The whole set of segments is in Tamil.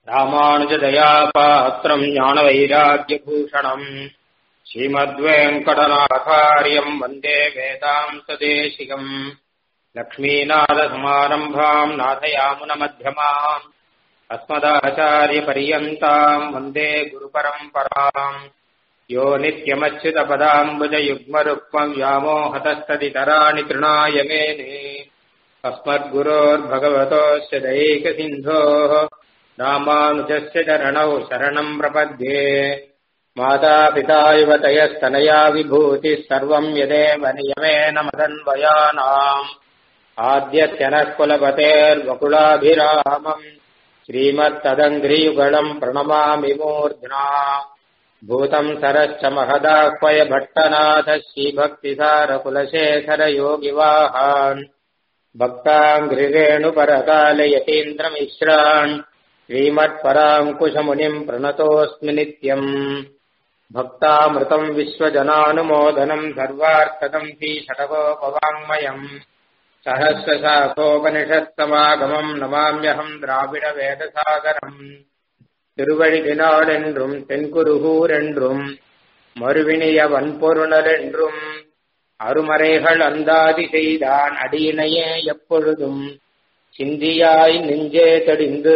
ராமானுஜதயாபாத்திரம் ஞானவைராக்கியபூஷணம் ஸ்ரீமத்வேங்கடநாதாரியம் வந்தே வேதாந்ததேசிகம் லக்ஷ்மீநாதசமாரம்பாம் நாதயாமுனமध्यமாம் अस्मदाचार्यपर्यन्ताम् वन्दे गुरुपरम्पराम् यो नित्यमच्युतपदाम्बुजयुग्मरुक्मम् व्यामोहतस्तदितराणि तृणाय मेने अस्मद्गुरोर्भगवतोऽस्य दैकसिन्धोः रामानुजस्य चरणौ शरणम् प्रपद्ये मातापिता युवतयस्तनया विभूतिः सर्वम् यदेव नियमेन मदन्वयानाम् आद्यस्य नः कुलपतेर्वकुलाभिरामम् श्रीमत्तदङ्घ्रियुगलम् प्रणमामि मूर्ध्ना भूतम् सरश्च महदाह्वय भट्टनाथ श्रीभक्तिसारकुलशेखरयोगिवाहान् भक्ताङ्घ्रिरेणुपरकालयतीन्द्रमिश्रान् श्रीमत्पराङ्कुशमुनिम् प्रणतोऽस्मि नित्यम् भक्तामृतम् विश्वजनानुमोदनम् सर्वार्थकम् षटकोपवाङ्मयम् சகசிரசாகோபனிஷத்தமாகமம் நமாமியகம் திராவிட வேதசாகரம் திருவழிதினாடென்றும் தென்குருகூர் என்றும் மறுவினிய வன்பொருணர் என்றும் அருமறைகள் அந்தாதி செய்தான் அடியினையே எப்பொழுதும் சிந்தியாய் நெஞ்சே தடிந்து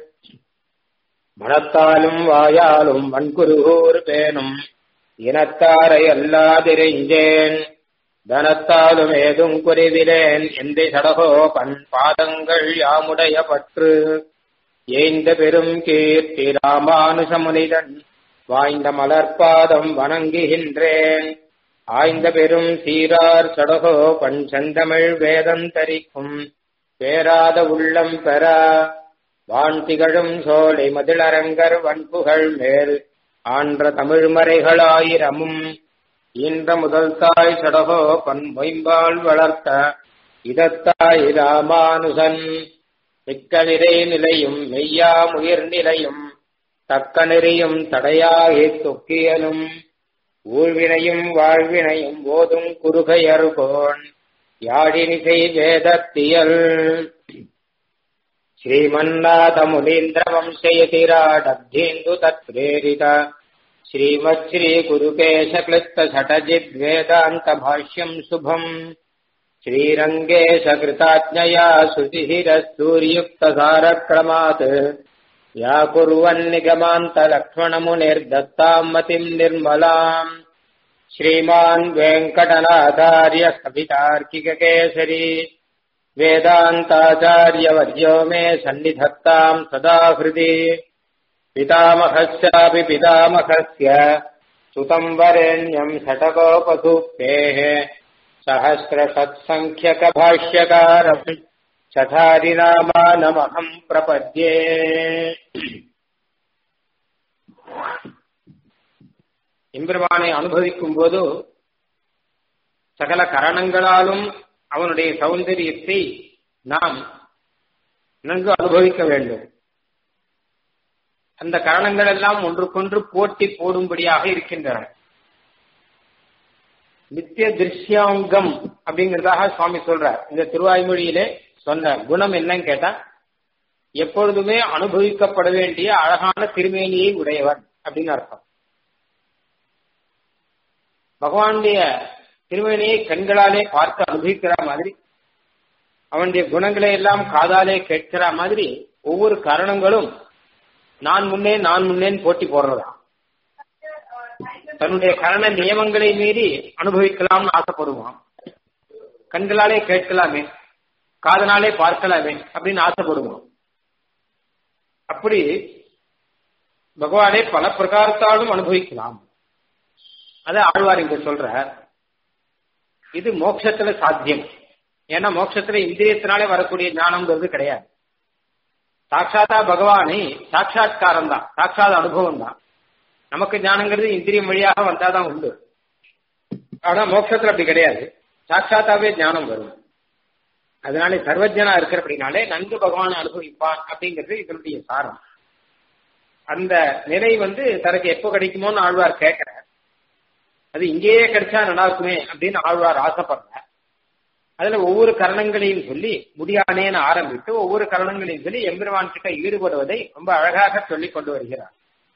மனத்தாலும் வாயாலும் வன்குருகூர் பேணும் இனத்தாரை அல்லாதிரைஞ்சேன் தனத்தாலும் ஏதும் குறைவிலேன் எந்த சடகோ பண் பாதங்கள் யாமுடைய பற்று ஏய்ந்த பெரும் கீர்த்தி ராமானுசமுனிதன் வாய்ந்த மலர்பாதம் வணங்குகின்றேன் ஆய்ந்த பெரும் சீரார் சடகோ பண் செந்தமிழ் வேதந்தரிக்கும் பேராத உள்ளம் பெற வான் திகழும் சோலை மதிலரங்கர் வன்புகள் மேல் ஆன்ற தமிழ்மறைகளாயிரமும் ஈன்ற முதல் தாய் சடகோ பன் மொயம்பால் வளர்த்த இதத்தாய் ராமானுசன் மிக்க நிறை நிலையும் மெய்யாமுயிர் நிலையும் தக்க நெறியும் தடையாகி தொக்கியலும் ஊழ்வினையும் வாழ்வினையும் ஓதும் குறுகையர்கோன் யாழினிசை வேதத்தியல் ஸ்ரீமன்னாத முனீந்திர வம்சயதிராடப்தீந்து தத் பிரேரித श्रीमच्छ्रीगुरुकेशक्लिप्तषटजिद्वेदान्तभाष्यम् शुभम् श्रीरङ्गेशकृताज्ञया श्रुतिशिरस्तूर्युक्तसारक्रमात् या कुर्वन्निगमान्तलक्ष्मणमुनिर्दत्ताम् मतिम् निर्मलाम् श्रीमान् वेङ्कटनाथार्य कवितार्किककेसरी वेदान्ताचार्यवर्यो मे सन्निधत्ताम् सदा हृदि पितामहस्यापि पितामहस्य सुतम् वरेण्यम् षटकोपसूक्तेः सहस्रषत्सङ्ख्यकभाष्यकारम् चठारिनामानमहम् प्रपद्ये எம்பெருமானை அனுபவிக்கும் போது சகல கரணங்களாலும் அவனுடைய சௌந்தரியத்தை நாம் நன்கு அனுபவிக்க வேண்டும் அந்த காரணங்கள் எல்லாம் ஒன்றுக்கொன்று போட்டி போடும்படியாக இருக்கின்றன நித்திய திருஷ்யாங்கம் அப்படிங்கறதாக சுவாமி சொல்றார் இந்த திருவாய்மொழியிலே சொன்ன குணம் என்னன்னு கேட்டா எப்பொழுதுமே அனுபவிக்கப்பட வேண்டிய அழகான திருமேனியை உடையவர் அப்படின்னு அர்த்தம் பகவானுடைய திருமேனியை கண்களாலே பார்த்து அனுபவிக்கிற மாதிரி அவனுடைய குணங்களை எல்லாம் காதாலே கேட்கிற மாதிரி ஒவ்வொரு காரணங்களும் நான் முன்னே நான் முன்னேன்னு போட்டி போடுறதா தன்னுடைய கரண நியமங்களை மீறி அனுபவிக்கலாம்னு ஆசைப்படுவான் கண்களாலே கேட்கலாமே காதனாலே பார்க்கலாமே அப்படின்னு ஆசைப்படுவோம் அப்படி பகவானே பல பிரகாரத்தாலும் அனுபவிக்கலாம் அத ஆழ்வார் இங்க சொல்ற இது மோட்சத்துல சாத்தியம் ஏன்னா மோட்சத்துல இந்திரியத்தினாலே வரக்கூடிய ஞானம்ங்கிறது கிடையாது சாட்சாத்தா பகவானை சாட்சாத்காரம் தான் சாட்சாத் அனுபவம் தான் நமக்கு ஞானங்கிறது இந்திரியம் வழியாக வந்தாதான் உண்டு ஆனா மோட்சத்துல அப்படி கிடையாது சாட்சாத்தாவே ஞானம் வரும் அதனால சர்வஜனா இருக்கிறபடினாலே நன்கு பகவானை அனுபவிப்பான் அப்படிங்கிறது இதனுடைய சாரம் அந்த நிலை வந்து தனக்கு எப்போ கிடைக்குமோன்னு ஆழ்வார் கேட்கிறார் அது இங்கேயே கிடைச்சா நல்லா இருக்குமே அப்படின்னு ஆழ்வார் ஆசைப்படுறார் அதுல ஒவ்வொரு கரணங்களையும் சொல்லி முடியானேன்னு ஆரம்பித்து ஒவ்வொரு கரணங்களையும் சொல்லி எம்பெருமான் கிட்ட ஈடுபடுவதை ரொம்ப அழகாக சொல்லிக் கொண்டு வருகிறார்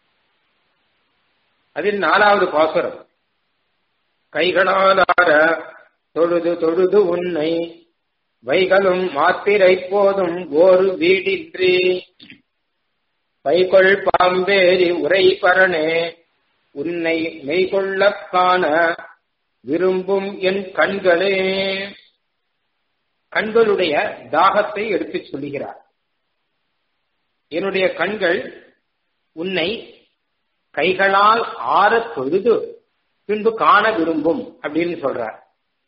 அதில் நாலாவது பாசுரம் கைகளாலார தொழுது தொழுது உன்னை வைகளும் மாத்திரை போதும் ஒரு வீடின்றி பைகொள் பாம்பேரி உரை பரணே உன்னை மெய்கொள்ளக் காண விரும்பும் என் கண்களே கண்களுடைய தாகத்தை எடுத்துச் சொல்லுகிறார் என்னுடைய கண்கள் உன்னை கைகளால் ஆறத் தொழுது பின்பு காண விரும்பும் அப்படின்னு சொல்றார்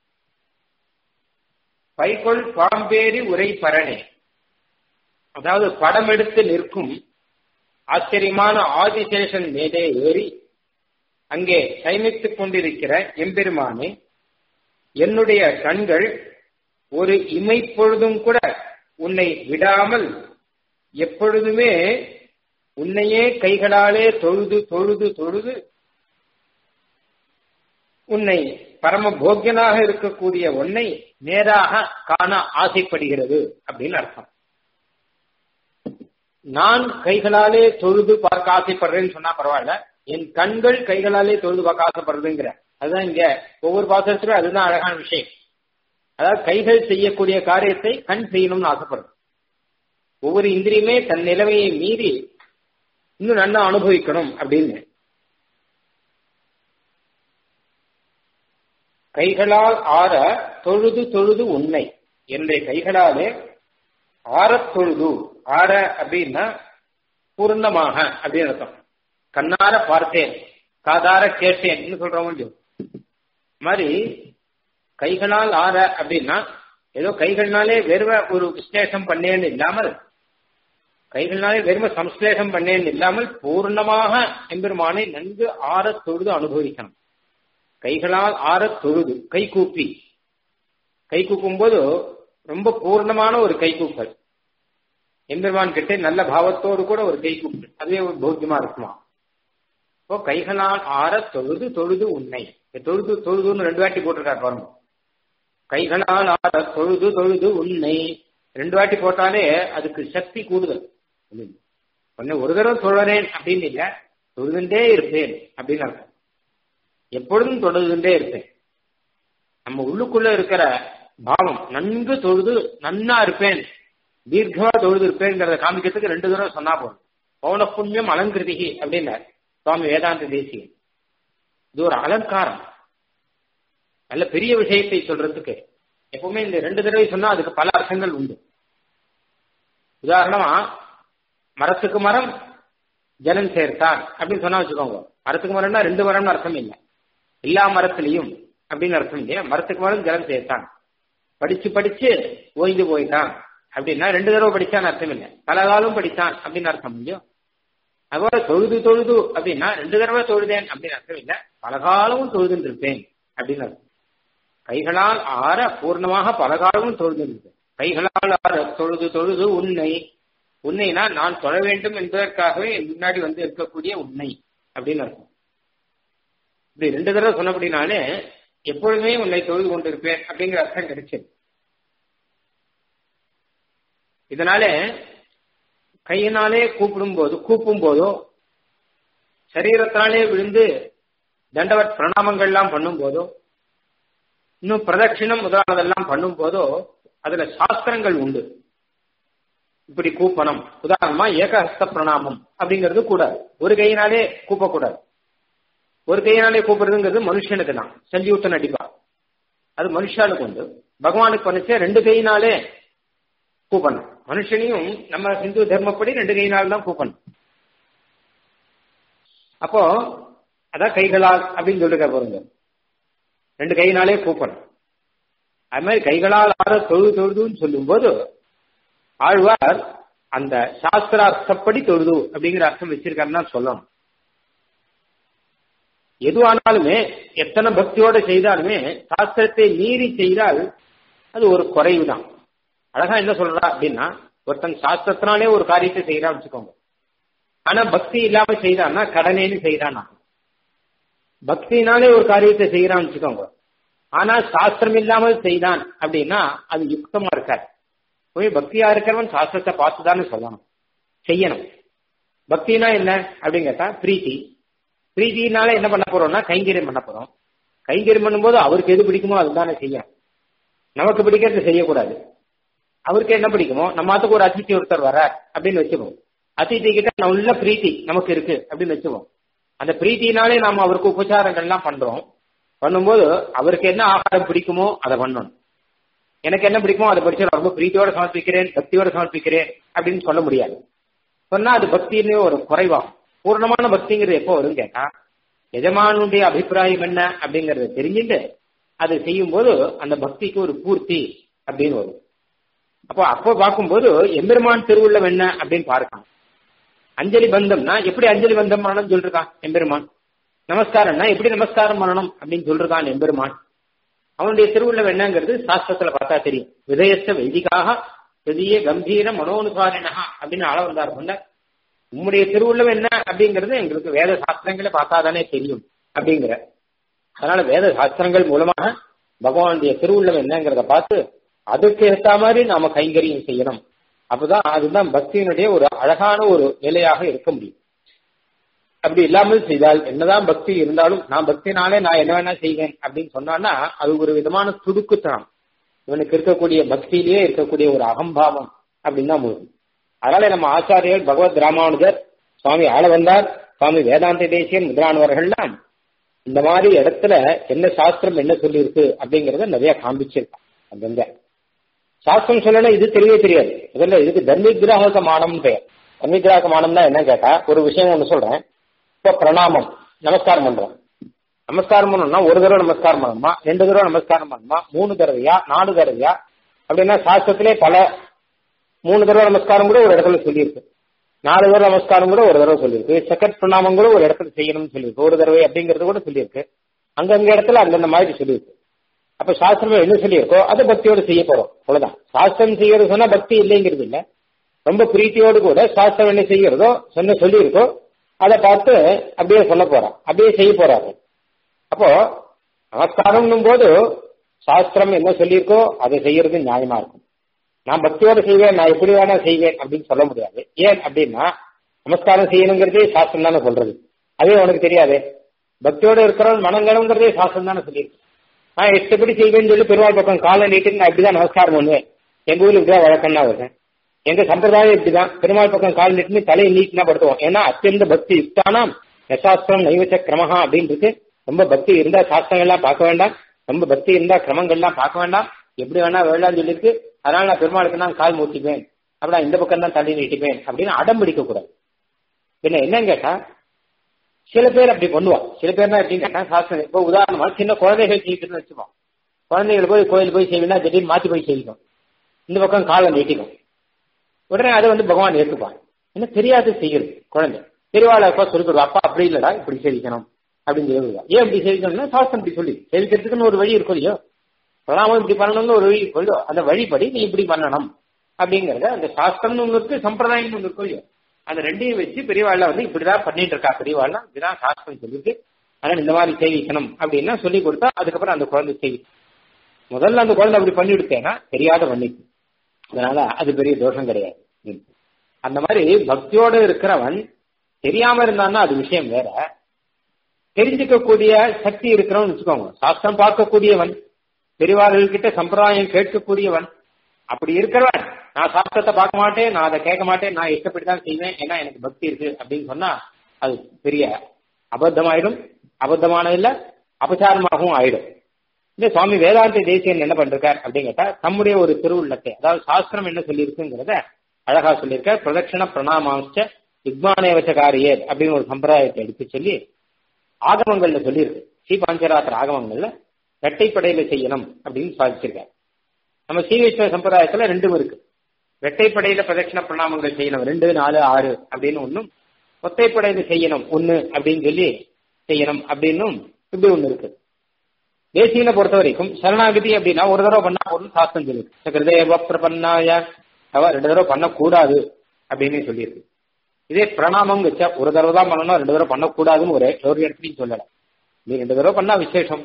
பைகொள் பாம்பேரி உரை பரணே அதாவது படம் எடுத்து நிற்கும் ஆச்சரியமான ஆதிசேஷன் மேலே ஏறி அங்கே சயனித்துக் கொண்டிருக்கிற எம்பெருமானே என்னுடைய கண்கள் ஒரு இமைப்பொழுதும் கூட உன்னை விடாமல் எப்பொழுதுமே உன்னையே கைகளாலே தொழுது தொழுது தொழுது உன்னை பரம போக்கியனாக இருக்கக்கூடிய உன்னை நேராக காண ஆசைப்படுகிறது அப்படின்னு அர்த்தம் நான் கைகளாலே தொழுது பார்க்க ஆசைப்படுறேன்னு சொன்னா பரவாயில்ல என் கண்கள் கைகளாலே தொழுது பார்க்க ஆசைப்படுறதுங்கிற அதுதான் இங்க ஒவ்வொரு பாசத்திலும் அதுதான் அழகான விஷயம் அதாவது கைகள் செய்யக்கூடிய காரியத்தை கண் செய்யணும்னு ஆசைப்படுறது ஒவ்வொரு இந்திரியுமே தன் நிலைமையை மீறி இன்னும் நல்லா அனுபவிக்கணும் அப்படின்னு கைகளால் ஆற தொழுது தொழுது உண்மை என்னுடைய கைகளாலே ஆறத் தொழுது ஆற அப்படின்னா பூர்ணமாக அப்படின்னு அர்த்தம் கண்ணார பார்த்தேன் காதார கேட்டேன் சொல்றோம் கொஞ்சம் மாதிரி கைகளால் ஆற அப்படின்னா ஏதோ கைகள்னாலே வெறும ஒரு விசேஷம் பண்ணேன்னு இல்லாமல் கைகள்னாலே வெறும சம்ஸ்லேஷம் பண்ணேன்னு இல்லாமல் பூர்ணமாக எம்பெருமானை நன்கு ஆற தொழுது அனுபவிக்கணும் கைகளால் ஆற தொழுது கை கூப்பி கை கூப்பும் போது ரொம்ப பூர்ணமான ஒரு கை கூப்பல் எம்பெருமான் கிட்ட நல்ல பாவத்தோடு கூட ஒரு கை கூப்பு அதுவே ஒரு பௌத்தியமா இருக்குமா இப்போ கைகளால் ஆற தொழுது தொழுது உன்னை தொழுது தொழுதுன்னு ரெண்டு வாட்டி போட்டிருக்காரு பாருங்க கைகளால் ஆற தொழுது தொழுது உன்னை ரெண்டு வாட்டி போட்டாலே அதுக்கு சக்தி கூடுதல் ஒன்னு ஒரு தடவை தொழறேன் அப்படின்னு இல்ல தொழுதுண்டே இருப்பேன் அப்படின்னு அர்த்தம் எப்பொழுதும் தொழுதுண்டே இருப்பேன் நம்ம உள்ளுக்குள்ள இருக்கிற பாவம் நன்கு தொழுது நன்னா இருப்பேன் தீர்க்கமா தொழுது இருப்பேங்கிறத காமிக்கிறதுக்கு ரெண்டு தடவை சொன்னா போதும் பௌன புண்ணியம் அலங்கிருதிகி அப்படின்னார் சுவாமி வேதாந்த தேசியன் இது ஒரு அலங்காரம் நல்ல பெரிய விஷயத்தை சொல்றதுக்கு எப்பவுமே இந்த ரெண்டு தடவை சொன்னா அதுக்கு பல அர்த்தங்கள் உண்டு உதாரணமா மரத்துக்கு மரம் ஜலம் சேர்த்தான் அப்படின்னு சொன்னா வச்சுக்கோங்க மரத்துக்கு மரம்னா ரெண்டு மரம்னு அர்த்தம் இல்லை எல்லா மரத்திலையும் அப்படின்னு அர்த்தம் இல்லையா மரத்துக்கு மரம் ஜலம் சேர்த்தான் படிச்சு படிச்சு ஓய்ந்து போயிட்டான் அப்படின்னா ரெண்டு தடவை படிச்சான்னு அர்த்தம் இல்லை பல காலம் படித்தான் அப்படின்னு அர்த்தம் இல்லையோ அதுபோல தொழுது தொழுது அப்படின்னா ரெண்டு தடவை தொழுதேன் அப்படின்னு அர்த்தம் இல்லை பல காலமும் தொழுதுன்னு இருப்பேன் அப்படின்னு அர்த்தம் கைகளால் ஆற பூர்ணமாக பல காலமும் தொழுது கைகளால் ஆற தொழுது தொழுது உன்னை உன்னைனா நான் தொழ வேண்டும் என்பதற்காகவே முன்னாடி வந்து இருக்கக்கூடிய உன்னை அப்படின்னு அர்த்தம் இப்படி ரெண்டு தடவை சொன்னபடினாலே எப்பொழுதுமே உன்னை தொழுது கொண்டிருப்பேன் அப்படிங்கிற அர்த்தம் கிடைச்சது இதனால கையினாலே கூப்பிடும் போது கூப்பும் போதோ சரீரத்தினாலே விழுந்து தண்டவத் பிரணாமங்கள்லாம் பண்ணும் போதோ இன்னும் பிரதட்சிணம் முதலானதெல்லாம் பண்ணும் போதோ அதுல சாஸ்திரங்கள் உண்டு இப்படி கூப்பணும் உதாரணமா ஏகஹஸ்த பிரணாமம் அப்படிங்கிறது கூடாது ஒரு கையினாலே கூப்பக்கூடாது ஒரு கையினாலே கூப்பிடுறதுங்கிறது மனுஷனுக்கு தான் சல்யூட்டன் அடிப்பா அது மனுஷாளுக்கு உண்டு பகவானுக்கு பண்ணிச்சே ரெண்டு கையினாலே கூப்பணும் மனுஷனையும் நம்ம ஹிந்து தர்மப்படி ரெண்டு கையினால் தான் கூப்பணும் அப்போ அதான் கைகளால் அப்படின்னு சொல்லிருக்க பாருங்க ரெண்டு கையினாலே கூப்பணும் அது மாதிரி கைகளால் ஆற தொழுது தொழுதுன்னு சொல்லும் போது ஆழ்வார் அந்த சாஸ்திரார்த்தப்படி தொழுது அப்படிங்கிற அர்த்தம் வச்சிருக்காருன்னு தான் சொல்லணும் எதுவானாலுமே எத்தனை பக்தியோட செய்தாலுமே சாஸ்திரத்தை மீறி செய்தால் அது ஒரு குறைவு தான் அழகா என்ன சொல்றா அப்படின்னா ஒருத்தன் சாஸ்திரத்தினாலே ஒரு காரியத்தை செய்யறான்னு வச்சுக்கோங்க ஆனா பக்தி இல்லாம செய்தான்னா கடனேன்னு செய்யறானா பக்தினாலே ஒரு காரியத்தை செய்யறான்னு வச்சுக்கோங்க ஆனால் சாஸ்திரம் இல்லாமல் செய்தான் அப்படின்னா அது யுக்தமா இருக்காது போய் பக்தியா இருக்கிறவன் சாஸ்திரத்தை பார்த்துதான்னு சொல்லணும் செய்யணும் பக்தினா என்ன அப்படின்னு கேட்டா பிரீத்தி பிரீத்தினால என்ன பண்ண போறோம்னா கைங்கரியம் பண்ண போறோம் கைங்கரியம் பண்ணும்போது அவருக்கு எது பிடிக்குமோ அதுதானே செய்யணும் நமக்கு பிடிக்கிறது செய்யக்கூடாது அவருக்கு என்ன பிடிக்குமோ நம்ம அதுக்கு ஒரு அதித்தி ஒருத்தர் வர அப்படின்னு வச்சுப்போம் அதித்தி கிட்ட நல்ல பிரீத்தி நமக்கு இருக்கு அப்படின்னு வச்சுப்போம் அந்த பிரீத்தினாலே நாம அவருக்கு உபச்சாரங்கள்லாம் பண்றோம் பண்ணும்போது அவருக்கு என்ன ஆகாரம் பிடிக்குமோ அதை பண்ணணும் எனக்கு என்ன பிடிக்குமோ அதை படிச்சு ரொம்ப பிரீத்தியோட சமர்ப்பிக்கிறேன் பக்தியோட சமர்ப்பிக்கிறேன் அப்படின்னு சொல்ல முடியாது சொன்னா அது பக்தின்னு ஒரு குறைவாகும் பூர்ணமான பக்திங்கிறது எப்போ வரும் கேட்டா எஜமானுடைய அபிப்பிராயம் என்ன அப்படிங்கறத தெரிஞ்சுட்டு அது செய்யும் போது அந்த பக்திக்கு ஒரு பூர்த்தி அப்படின்னு வரும் அப்போ அப்போ பார்க்கும்போது எம்பெருமான் திருவுள்ளம் என்ன அப்படின்னு பார்க்கலாம் அஞ்சலி பந்தம்னா எப்படி அஞ்சலி பந்தம் பண்ணணும் சொல்லிருக்கான் எம்பெருமான் நமஸ்காரம்னா எப்படி நமஸ்காரம் பண்ணணும் அப்படின்னு சொல்லிருக்கான் எம்பெருமான் அவனுடைய திருவுள்ளம் என்னங்கிறது சாஸ்திரத்துல பார்த்தா தெரியும் விதயஸ்த வைதிகாக பெரிய கம்பீர மனோனுசாரினா அப்படின்னு ஆள வந்தார் சொன்ன உம்முடைய திருவுள்ளம் என்ன அப்படிங்கிறது எங்களுக்கு வேத சாஸ்திரங்களை பார்த்தாதானே தெரியும் அப்படிங்கிற அதனால வேத சாஸ்திரங்கள் மூலமாக பகவானுடைய திருவுள்ளம் என்னங்கிறத பார்த்து அதுக்கு ஏற்ற மாதிரி நாம கைங்கரியம் செய்யணும் அப்பதான் அதுதான் பக்தியினுடைய ஒரு அழகான ஒரு நிலையாக இருக்க முடியும் அப்படி இல்லாமல் செய்தால் என்னதான் பக்தி இருந்தாலும் நான் பக்தினாலே நான் என்ன வேணா செய்வேன் அப்படின்னு சொன்னான்னா அது ஒரு விதமான துடுக்குத்தனம் இவனுக்கு இருக்கக்கூடிய பக்தியிலேயே இருக்கக்கூடிய ஒரு அகம்பாவம் அப்படின்னு தான் முடியும் அதனால நம்ம ஆச்சாரியர் பகவத் ராமானுஜர் சுவாமி ஆள வந்தார் சுவாமி வேதாந்த தேசியன் முதலானவர்கள்லாம் இந்த மாதிரி இடத்துல என்ன சாஸ்திரம் என்ன சொல்லியிருக்கு அப்படிங்கறத நிறைய காண்பிச்சிருக்கான் அங்கங்க சாஸ்திரம் சொல்லணும் இது தெரியவே தெரியாது முதல்ல இதுக்கு தர்மிகிராக மானம் பெயர் தர்மிகிராக மானம்னா என்ன கேட்டா ஒரு விஷயம் ஒண்ணு சொல்றேன் இப்ப பிரணாமம் நமஸ்காரம் பண்றோம் நமஸ்காரம் பண்ணணும்னா ஒரு தடவை நமஸ்காரம் பண்ணணுமா ரெண்டு தடவை நமஸ்காரம் பண்ணணுமா மூணு தடவையா நாலு தடவையா அப்படின்னா சாஸ்திரத்திலே பல மூணு தடவை நமஸ்காரம் கூட ஒரு இடத்துல சொல்லியிருக்கு நாலு தடவை நமஸ்காரம் கூட ஒரு தடவை சொல்லியிருக்கு செகண்ட் பிரணாமம் கூட ஒரு இடத்துல செய்யணும்னு சொல்லியிருக்கு ஒரு தடவை அப்படிங்கறது கூட சொல்லியிருக்கு அங்கங்க இடத்துல அந்தந்த மாதிரி சொல்லியிருக்கு அப்ப சாஸ்திரம் என்ன சொல்லியிருக்கோ அதை பக்தியோட செய்ய போறோம் அவ்வளவுதான் சாஸ்திரம் செய்யறது சொன்னா பக்தி இல்லைங்கிறது இல்ல ரொம்ப பிரீத்தியோடு கூட சாஸ்திரம் என்ன செய்யறதோ சொன்ன சொல்லியிருக்கோ அதை பார்த்து அப்படியே சொல்ல போறான் அப்படியே செய்ய போறாரு அப்போ நமஸ்காரம் போது சாஸ்திரம் என்ன சொல்லியிருக்கோ அதை செய்யறது நியாயமா இருக்கும் நான் பக்தியோட செய்வேன் நான் எப்படி வேணா செய்வேன் அப்படின்னு சொல்ல முடியாது ஏன் அப்படின்னா நமஸ்காரம் செய்யணுங்கிறதே சாஸ்திரம் தானே சொல்றது அதே உனக்கு தெரியாது பக்தியோட இருக்கிறவன் மனங்கணுங்கிறதே சாஸ்திரம் தானே சொல்லியிருக்கு நான் இஷ்டப்படி செய்வேன்னு சொல்லி பெருமாள் பக்கம் காலை நீட்டு நான் இப்படிதான் நமஸ்காரம் பண்ணுவேன் எங்க ஊர்ல இப்படிதான் வழக்கம்னா வருவேன் எங்க சம்பிரதாயம் இப்படிதான் பெருமாள் பக்கம் கால் நீட்டுன்னு தலையை நீட்டினா படுத்துவோம் ஏன்னா அத்தியந்த பக்தி யுக்தானாம் யசாஸ்திரம் நைவச்ச கிரமஹா அப்படின்னு இருக்கு ரொம்ப பக்தி இருந்தா சாஸ்திரங்கள்லாம் பார்க்க வேண்டாம் ரொம்ப பக்தி இருந்தா கிரமங்கள்லாம் பார்க்க வேண்டாம் எப்படி வேணா வேண்டாம்னு சொல்லியிருக்கு அதனால நான் பெருமாளுக்கு நான் கால் மூட்டிப்பேன் அப்படின்னா இந்த பக்கம் தான் தள்ளி நீட்டிப்பேன் அப்படின்னு அடம் பிடிக்க கூடாது பின்ன என்னன்னு கேட்டா சில பேர் அப்படி பண்ணுவான் சில பேர்னா எப்படின்னு கேட்டா சாஸ்திரம் இப்போ உதாரணமா சின்ன குழந்தைகள் செய்யுதுன்னு வச்சுப்போம் குழந்தைகள் போய் கோயில் போய் செய்வீங்கன்னா திடீர்னு மாத்தி போய் செய்யும் இந்த பக்கம் காலை நீட்டிக்கும் உடனே அதை வந்து பகவான் ஏற்றுப்பான் என்ன தெரியாது செய்யுது குழந்தை பெரியவாள் அப்பா சொல்லி கொடுவா அப்பா அப்படி இல்லடா இப்படி சேவிக்கணும் அப்படின்னு சொல்லுவா ஏன் இப்படி சேவிக்கணும்னா சாஸ்திரம் இப்படி சொல்லி சேவிக்கிறதுக்குன்னு ஒரு வழி இருக்கும் இல்லையோ பிரணாமம் இப்படி பண்ணணும்னு ஒரு வழி இருக்கும் அந்த வழிபடி நீ இப்படி பண்ணணும் அப்படிங்கறத அந்த சாஸ்திரம்னு ஒன்று இருக்கு சம்பிரதாயம் ஒன்று இருக்கும் இல்லையோ அந்த ரெண்டையும் வச்சு பெரியவாள்ல வந்து இப்படிதான் பண்ணிட்டு இருக்கா பெரியவாள்லாம் இப்படிதான் சாஸ்திரம் சொல்லிட்டு அதனால இந்த மாதிரி சேவிக்கணும் அப்படின்னா சொல்லி கொடுத்தா அதுக்கப்புறம் அந்த குழந்தை சேவி முதல்ல அந்த குழந்தை அப்படி பண்ணி விடுத்தேன்னா தெரியாத பண்ணிக்கு அதனால அது பெரிய தோஷம் கிடையாது அந்த மாதிரி பக்தியோட இருக்கிறவன் தெரியாம இருந்தான்னா அது விஷயம் வேற தெரிஞ்சுக்கக்கூடிய சக்தி இருக்கிறவன் வச்சுக்கோங்க சாஸ்திரம் பார்க்கக்கூடியவன் பெரியவார்கள் கிட்ட சம்பிரதாயம் கேட்கக்கூடியவன் அப்படி இருக்கிறவன் நான் சாஸ்திரத்தை பார்க்க மாட்டேன் நான் அதை கேட்க மாட்டேன் நான் இஷ்டப்படிதான் செய்வேன் ஏன்னா எனக்கு பக்தி இருக்கு அப்படின்னு சொன்னா அது பெரிய அபத்தமாயிடும் அபத்தமான இல்ல அபச்சாரமாகவும் ஆயிடும் இந்த சுவாமி வேதாந்த தேசியன் என்ன பண்றார் அப்படின்னு கேட்டா தம்முடைய ஒரு திருவுள்ளத்தை அதாவது சாஸ்திரம் என்ன சொல்லியிருக்குங்கிறத அழகா சொல்லியிருக்கார் பிரதட்சண பிரணாமாச்ச யுக்மானேவச்சகாரியே அப்படின்னு ஒரு சம்பிரதாயத்தை எடுத்து சொல்லி ஆகமங்கள்ல சொல்லியிருக்கு ஸ்ரீ பாஞ்சராத்திர ஆகமங்கள்ல இரட்டைப்படையில செய்யணும் அப்படின்னு சாதிச்சிருக்காரு நம்ம சீவேஸ்வர சம்பிரதாயத்துல ரெண்டும் இருக்கு இரட்டைப்படையில பிரதட்சண பிரணாமங்கள் செய்யணும் ரெண்டு நாலு ஆறு அப்படின்னு ஒன்னும் ஒத்தைப்படையில செய்யணும் ஒன்னு அப்படின்னு சொல்லி செய்யணும் அப்படின்னும் இப்படி ஒண்ணு இருக்கு தேசியனை பொறுத்த வரைக்கும் சரணாகதி அப்படின்னா ஒரு தடவை பண்ணா போதும் சாஸ்திரம் சொல்லிருக்கு கிருதேவ பிரபன்னாய அவ ரெண்டு தடவை பண்ணக்கூடாது அப்படின்னு சொல்லியிருக்கு இதே பிரணாமம் வச்சா ஒரு தடவை தான் பண்ணணும் ரெண்டு தடவை பண்ணக்கூடாதுன்னு ஒரு ஒரு இடத்துலையும் சொல்லல நீ ரெண்டு தடவை பண்ணா விசேஷம்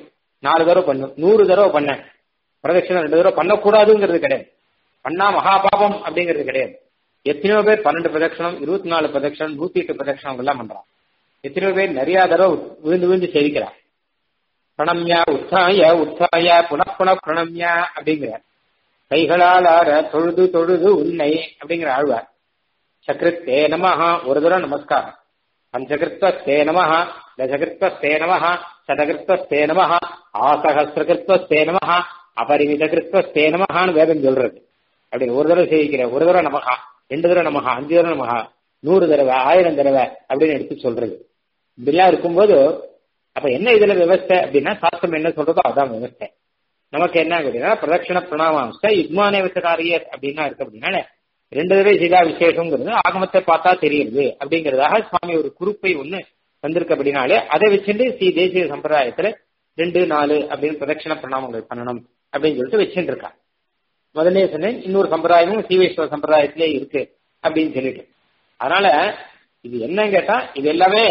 நாலு தடவை பண்ணும் நூறு தடவை பண்ணேன் பிரதட்சணம் ரெண்டு தடவை பண்ணக்கூடாதுங்கிறது கிடையாது பண்ணா மகா பாபம் அப்படிங்கிறது கிடையாது எத்தனையோ பேர் பன்னெண்டு பிரதட்சணம் இருபத்தி நாலு பிரதட்சணம் நூத்தி எட்டு பிரதட்சணம் எல்லாம் பண்றான் எத்தனையோ பேர் நிறைய தடவை விழுந்து விழுந்து சேவிக்கிறான் பிரணம்யா உத்தாய உத்தாய புனப்புன பிரணம்யா அப்படிங்கிற கைகளால் ஆற தொழுது தொழுது உன்னை அப்படிங்கிற ஆழ்வார் சக்ருத்தே நமஹா ஒரு தடவை நமஸ்காரம் பஞ்சகிருத்வஸ்தே நமஹ தசகிருத்வஸ்தே நமஹ சதகிருத்வஸ்தே நமஹ ஆசகசிரகிருத்வஸ்தே நமஹ அபரிமிதகிருத்வஸ்தே நமஹான்னு வேதம் சொல்றது அப்படின்னு ஒரு தடவை சேவிக்கிற ஒரு தடவை நமஹா ரெண்டு தடவை நமஹா அஞ்சு தடவை நமஹா நூறு தடவை ஆயிரம் தடவை அப்படின்னு எடுத்து சொல்றது இப்படிலாம் இருக்கும்போது அப்ப என்ன இதுல விவஸ்தை அப்படின்னா சாஸ்திரம் என்ன சொல்றதோ அதான் விவஸ்தை நமக்கு என்ன அப்படின்னா பிரதட்சண பிரணாமாம்ச யுக்மானே வச்சகாரியர் அப்படின்னா இருக்கு அப்படின்னால ரெண்டு தடவை செய்தா விசேஷங்கிறது ஆகமத்தை பார்த்தா தெரியுது அப்படிங்கறதாக சுவாமி ஒரு குறிப்பை ஒண்ணு வந்திருக்கு அப்படின்னாலே அதை வச்சுட்டு ஸ்ரீ தேசிய சம்பிரதாயத்துல ரெண்டு நாலு அப்படின்னு பிரதட்சண பிரணாமங்கள் பண்ணணும் அப்படின்னு சொல்லிட்டு வச்சுட்டு இருக்கா முதல்ல சொன்னேன் இன்னொரு சம்பிரதாயமும் சீவேஸ்வர சம்பிரதாயத்திலே இருக்கு அப்படின்னு சொல்லிட்டு அதனால இது என்னன்னு கேட்டா இது எல்லாமே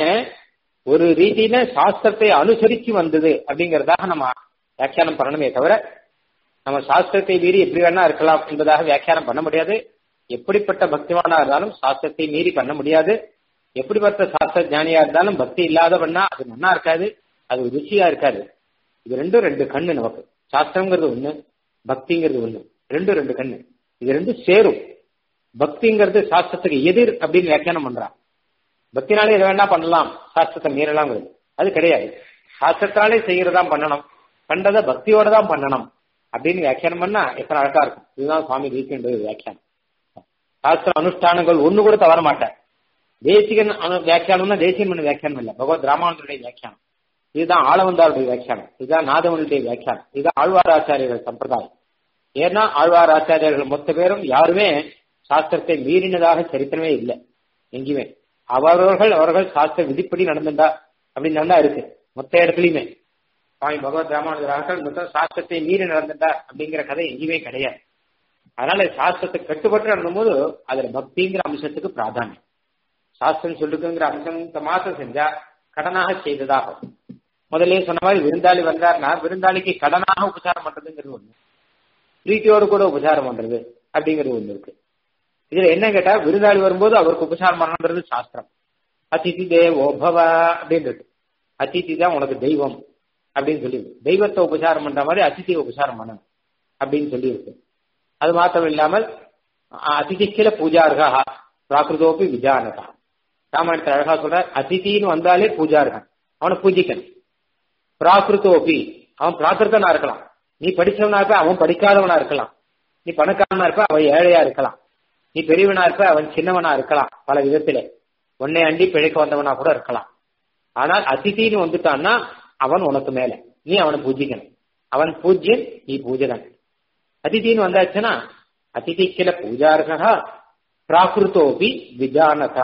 ஒரு ரீதியில சாஸ்திரத்தை அனுசரிச்சு வந்தது அப்படிங்கறதாக நம்ம வியாக்கியானம் பண்ணணுமே தவிர நம்ம சாஸ்திரத்தை மீறி எப்படி வேணா இருக்கலாம் என்பதாக வியாக்கியானம் பண்ண முடியாது எப்படிப்பட்ட பக்திமானா இருந்தாலும் சாஸ்திரத்தை மீறி பண்ண முடியாது எப்படிப்பட்ட சாஸ்திர ஞானியா இருந்தாலும் பக்தி இல்லாத பண்ணா அது நன்னா இருக்காது அது ருச்சியா இருக்காது இது ரெண்டும் ரெண்டு கண்ணு நமக்கு சாஸ்திரங்கிறது ஒண்ணு பக்திங்கிறது ஒண்ணு ரெண்டும் ரெண்டு கண்ணு இது ரெண்டும் சேரும் பக்திங்கிறது சாஸ்திரத்துக்கு எதிர் அப்படின்னு வியாக்கியானம் பண்றான் பக்தினாலே எதை வேணா பண்ணலாம் சாஸ்திரத்தை மீறலாங்கிறது அது கிடையாது சாஸ்திரத்தாலே செய்யறதா பண்ணணும் பண்றத பக்தியோட தான் பண்ணணும் அப்படின்னு வியாக்கியானம் பண்ணா எத்தனை அழகா இருக்கும் இதுதான் சுவாமி தேசியன்றது வியாக்கியானம் சாஸ்திர அனுஷ்டானங்கள் ஒண்ணு கூட தவற மாட்டேன் தேசிகன் அனு- வியாக்கியானம்னா தேசியன் பண்ண வியாக்கியானம் இல்ல பகவத் ராமானுடைய வியாக்கியானம் இதுதான் ஆளவந்தாருடைய வியாக்கியானம் இதுதான் நாதவனுடைய வியாக்கியானம் இதுதான் ஆழ்வாராச்சாரியர்கள் சம்பிரதாயம் ஏன்னா ஆழ்வார் ஆச்சாரியர்கள் மொத்த பேரும் யாருமே சாஸ்திரத்தை மீறினதாக சரித்திரமே இல்லை எங்கேயுமே அவரவர்கள் அவர்கள் சாஸ்திர விதிப்படி நடந்துட்டா அப்படின்னு நல்லா இருக்கு மொத்த இடத்துலயுமே சுவாமி பகவத் ராமானுஜராக மொத்தம் சாஸ்திரத்தை மீறி நடந்துட்டா அப்படிங்கிற கதை எங்கேயுமே கிடையாது அதனால சாஸ்திரத்தை கட்டுப்பட்டு நடந்தும்போது அதுல பக்திங்கிற அம்சத்துக்கு பிராதானியம் சாஸ்திரம் சொல்லுக்குங்கிற அம்சம் மாசம் செஞ்சா கடனாக செய்ததாகும் முதல்ல சொன்ன மாதிரி விருந்தாளி வந்தார்னா விருந்தாளிக்கு கடனாக உபசாரம் பண்றதுங்கிறது ஒண்ணு பிரீத்தியோடு கூட உபசாரம் பண்றது அப்படிங்கிறது ஒண்ணு இருக்கு இதுல என்ன கேட்டா விருந்தாளி வரும்போது அவருக்கு உபசாரம் பண்ணணுன்றது சாஸ்திரம் அதிதி தேவோ பவ அப்படின்றது அதிதி தான் உனக்கு தெய்வம் அப்படின்னு சொல்லி தெய்வத்தை உபசாரம் பண்ற மாதிரி அதிதியை உபசாரம் பண்ணணும் அப்படின்னு சொல்லி இருக்கு அது மாத்திரம் இல்லாமல் அதிதிக்கில பூஜார்கா பிராகிருதோப்பி விஜானதா ராமாயணத்தை அழகா சொல்ற அதிதின்னு வந்தாலே பூஜார்கன் அவனை பூஜிக்கணும் பிராகிருதோபி அவன் பிராகிருத்தனா இருக்கலாம் நீ படிச்சவனா இருப்ப அவன் படிக்காதவனா இருக்கலாம் நீ பணக்காரனா இருப்ப அவன் ஏழையா இருக்கலாம் நீ பெரியவனா இருப்ப அவன் சின்னவனா இருக்கலாம் பல விதத்திலே உன்னை அண்டி பிழைக்க வந்தவனா கூட இருக்கலாம் ஆனால் அதிதின்னு வந்துட்டான்னா அவன் உனக்கு மேல நீ அவனை பூஜிக்கணும் அவன் பூஜ்யன் நீ பூஜகன் அதிதின்னு வந்தாச்சுன்னா அதிதிக்கில பூஜார்கா பிராகிருத்தோபி விஜானதா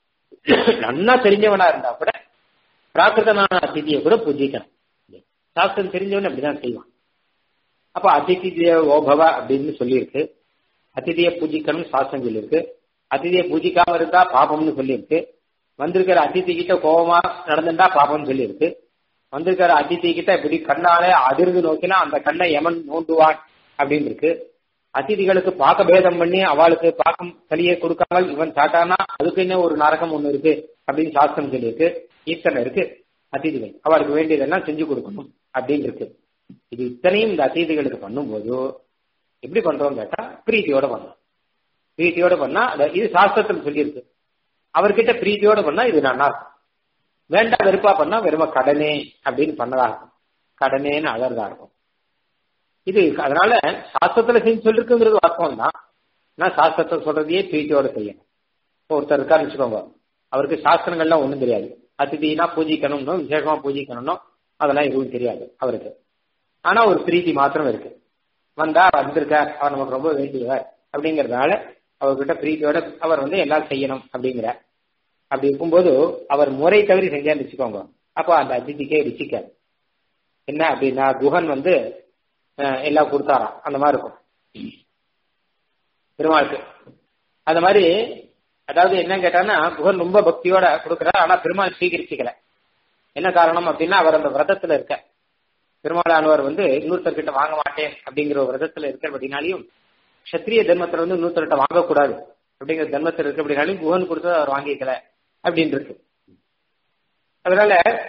நன்னா தெரிஞ்சவனா இருந்தா கூட பிராகிருதனான அதிதியை கூட பூஜிக்கணும் சாஸ்திரம் தெரிஞ்சவன் அப்படிதான் செய்வான் அப்ப அதிதி ஓபவ அப்படின்னு சொல்லியிருக்கு அதிதியை பூஜிக்கணும் சாஸ்திரம் சொல்லியிருக்கு அதிதியை பூஜிக்காம இருந்தா பாபம்னு சொல்லியிருக்கு வந்திருக்கிற அதிதி கிட்ட கோபமா நடந்துட்டா பாபம்னு சொல்லியிருக்கு வந்திருக்கிற அதிதி கிட்ட இப்படி கண்ணாலே அதிர்ந்து நோக்கினா அந்த கண்ணை யமன் நோண்டுவான் அப்படின்னு இருக்கு அதிதிகளுக்கு பாக்க பேதம் பண்ணி அவளுக்கு பாக்கம் சளியை கொடுக்காமல் இவன் சாட்டானா அதுக்கு என்ன ஒரு நரகம் ஒண்ணு இருக்கு அப்படின்னு சாஸ்திரம் சொல்லியிருக்கு ஈஸ்வரன் இருக்கு அதிதிகள் அவளுக்கு வேண்டியதெல்லாம் செஞ்சு கொடுக்கணும் அப்படின்னு இருக்கு இது இத்தனையும் இந்த அதிதிகளுக்கு பண்ணும்போது எப்படி பண்றோம் கேட்டா பிரீத்தியோட பண்ணலாம் பிரீத்தியோட பண்ணா அத- இது சாஸ்திரத்தில் சொல்லியிருக்கு அவர்கிட்ட பிரீத்தியோட பண்ணா இது நல்லா இருக்கும் வேண்டாம் வெறுப்பா பண்ணா வெறும கடனே அப்படின்னு பண்ணதா இருக்கும் கடனேன்னு அழறதா இருக்கும் இது அதனால சாஸ்திரத்துல செஞ்சு சொல்லிருக்குங்கிறது வாஸ்தவம் தான் நான் சாஸ்திரத்தை சொல்றதையே பிரீத்தியோட செய்யணும் இப்போ ஒருத்தர் இருக்காருன்னு வச்சுக்கோங்க அவருக்கு சாஸ்திரங்கள்லாம் ஒண்ணும் தெரியாது அதிதினா பூஜிக்கணும்னு விசேஷமா பூஜிக்கணும்னோ அதெல்லாம் எதுவும் தெரியாது அவருக்கு ஆனா ஒரு பிரீத்தி மாத்திரம் இருக்கு வந்தா வந்திருக்கார் அவர் நமக்கு ரொம்ப வேண்டியவர் அப்படிங்கறதுனால அவர்கிட்ட பிரீத்தியோட அவர் வந்து எல்லாம் செய்யணும் அப்படிங்கிற அப்படி இருக்கும்போது அவர் முறை தவறி செஞ்சான்னு வச்சுக்கோங்க அப்போ அந்த அதிதிக்கே ருச்சிக்காது என்ன அப்படின்னா குஹன் வந்து அஹ், எல்லாம் கொடுத்தாராம் அந்த மாதிரி இருக்கும் பெருமாளுக்கு அந்த மாதிரி அதாவது என்ன கேட்டான்னா குஹன் ரொம்ப பக்தியோட கொடுக்குறார் ஆனா பெருமாள் சீகரிச்சுக்கல என்ன காரணம் அப்படின்னா அவர் அந்த விரதத்துல இருக்க பெருமாளானவர் வந்து இன்னொருத்தர்கிட்ட வாங்க மாட்டேன் அப்படிங்கிற ஒரு விரதத்துல இருக்கிறபடினாலையும் கஷத்திரிய தர்மத்துல வந்து இன்னொருத்தர்கிட்ட வாங்கக்கூடாது அப்படிங்கிற தர்மத்தில் இருக்கிறபடினாலையும் குகன் கொடுத்து அவர் வாங்கிக்கல அப்படின்னு இருக்கு அதனால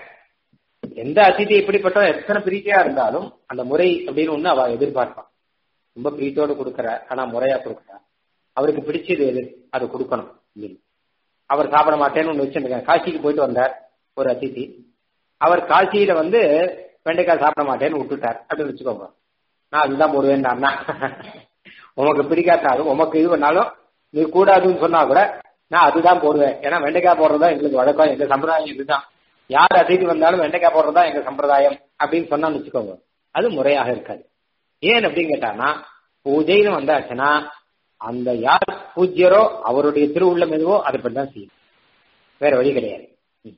எந்த அதிதி எப்படிப்பட்ட எத்தனை பிரீத்தியா இருந்தாலும் அந்த முறை அப்படின்னு ஒண்ணு அவ எதிர்பார்ப்பான் ரொம்ப பிரீத்தியோடு கொடுக்கற ஆனா முறையா கொடுக்கறா அவருக்கு பிடிச்சது எது அது கொடுக்கணும் அப்படின்னு அவர் சாப்பிட மாட்டேன்னு ஒண்ணு வச்சிருக்காங்க காசிக்கு போயிட்டு வந்தார் ஒரு அதிதி அவர் காசியில வந்து வெண்டைக்காய் சாப்பிட மாட்டேன்னு விட்டுட்டார் அப்படின்னு வச்சுக்கோங்க நான் அதுதான் போடுவேன் உமக்கு பிடிக்காட்டாலும் உமக்கு இது பண்ணாலும் நீ கூடாதுன்னு சொன்னா கூட நான் அதுதான் போடுவேன் ஏன்னா வெண்டைக்காய் போடுறதா எங்களுக்கு வழக்கம் எங்க சம்பிரதாயம் இதுதான் யார் அதிதி வந்தாலும் வெண்டைக்காய் போடுறதா எங்க சம்பிரதாயம் அப்படின்னு சொன்னான்னு வச்சுக்கோங்க அது முறையாக இருக்காது ஏன் அப்படின்னு கேட்டானா பூஜைன்னு வந்தாச்சுன்னா அந்த யார் பூஜ்யரோ அவருடைய திருவுள்ளம் எதுவோ அதை பற்றி தான் செய்யும் வேற வழி கிடையாது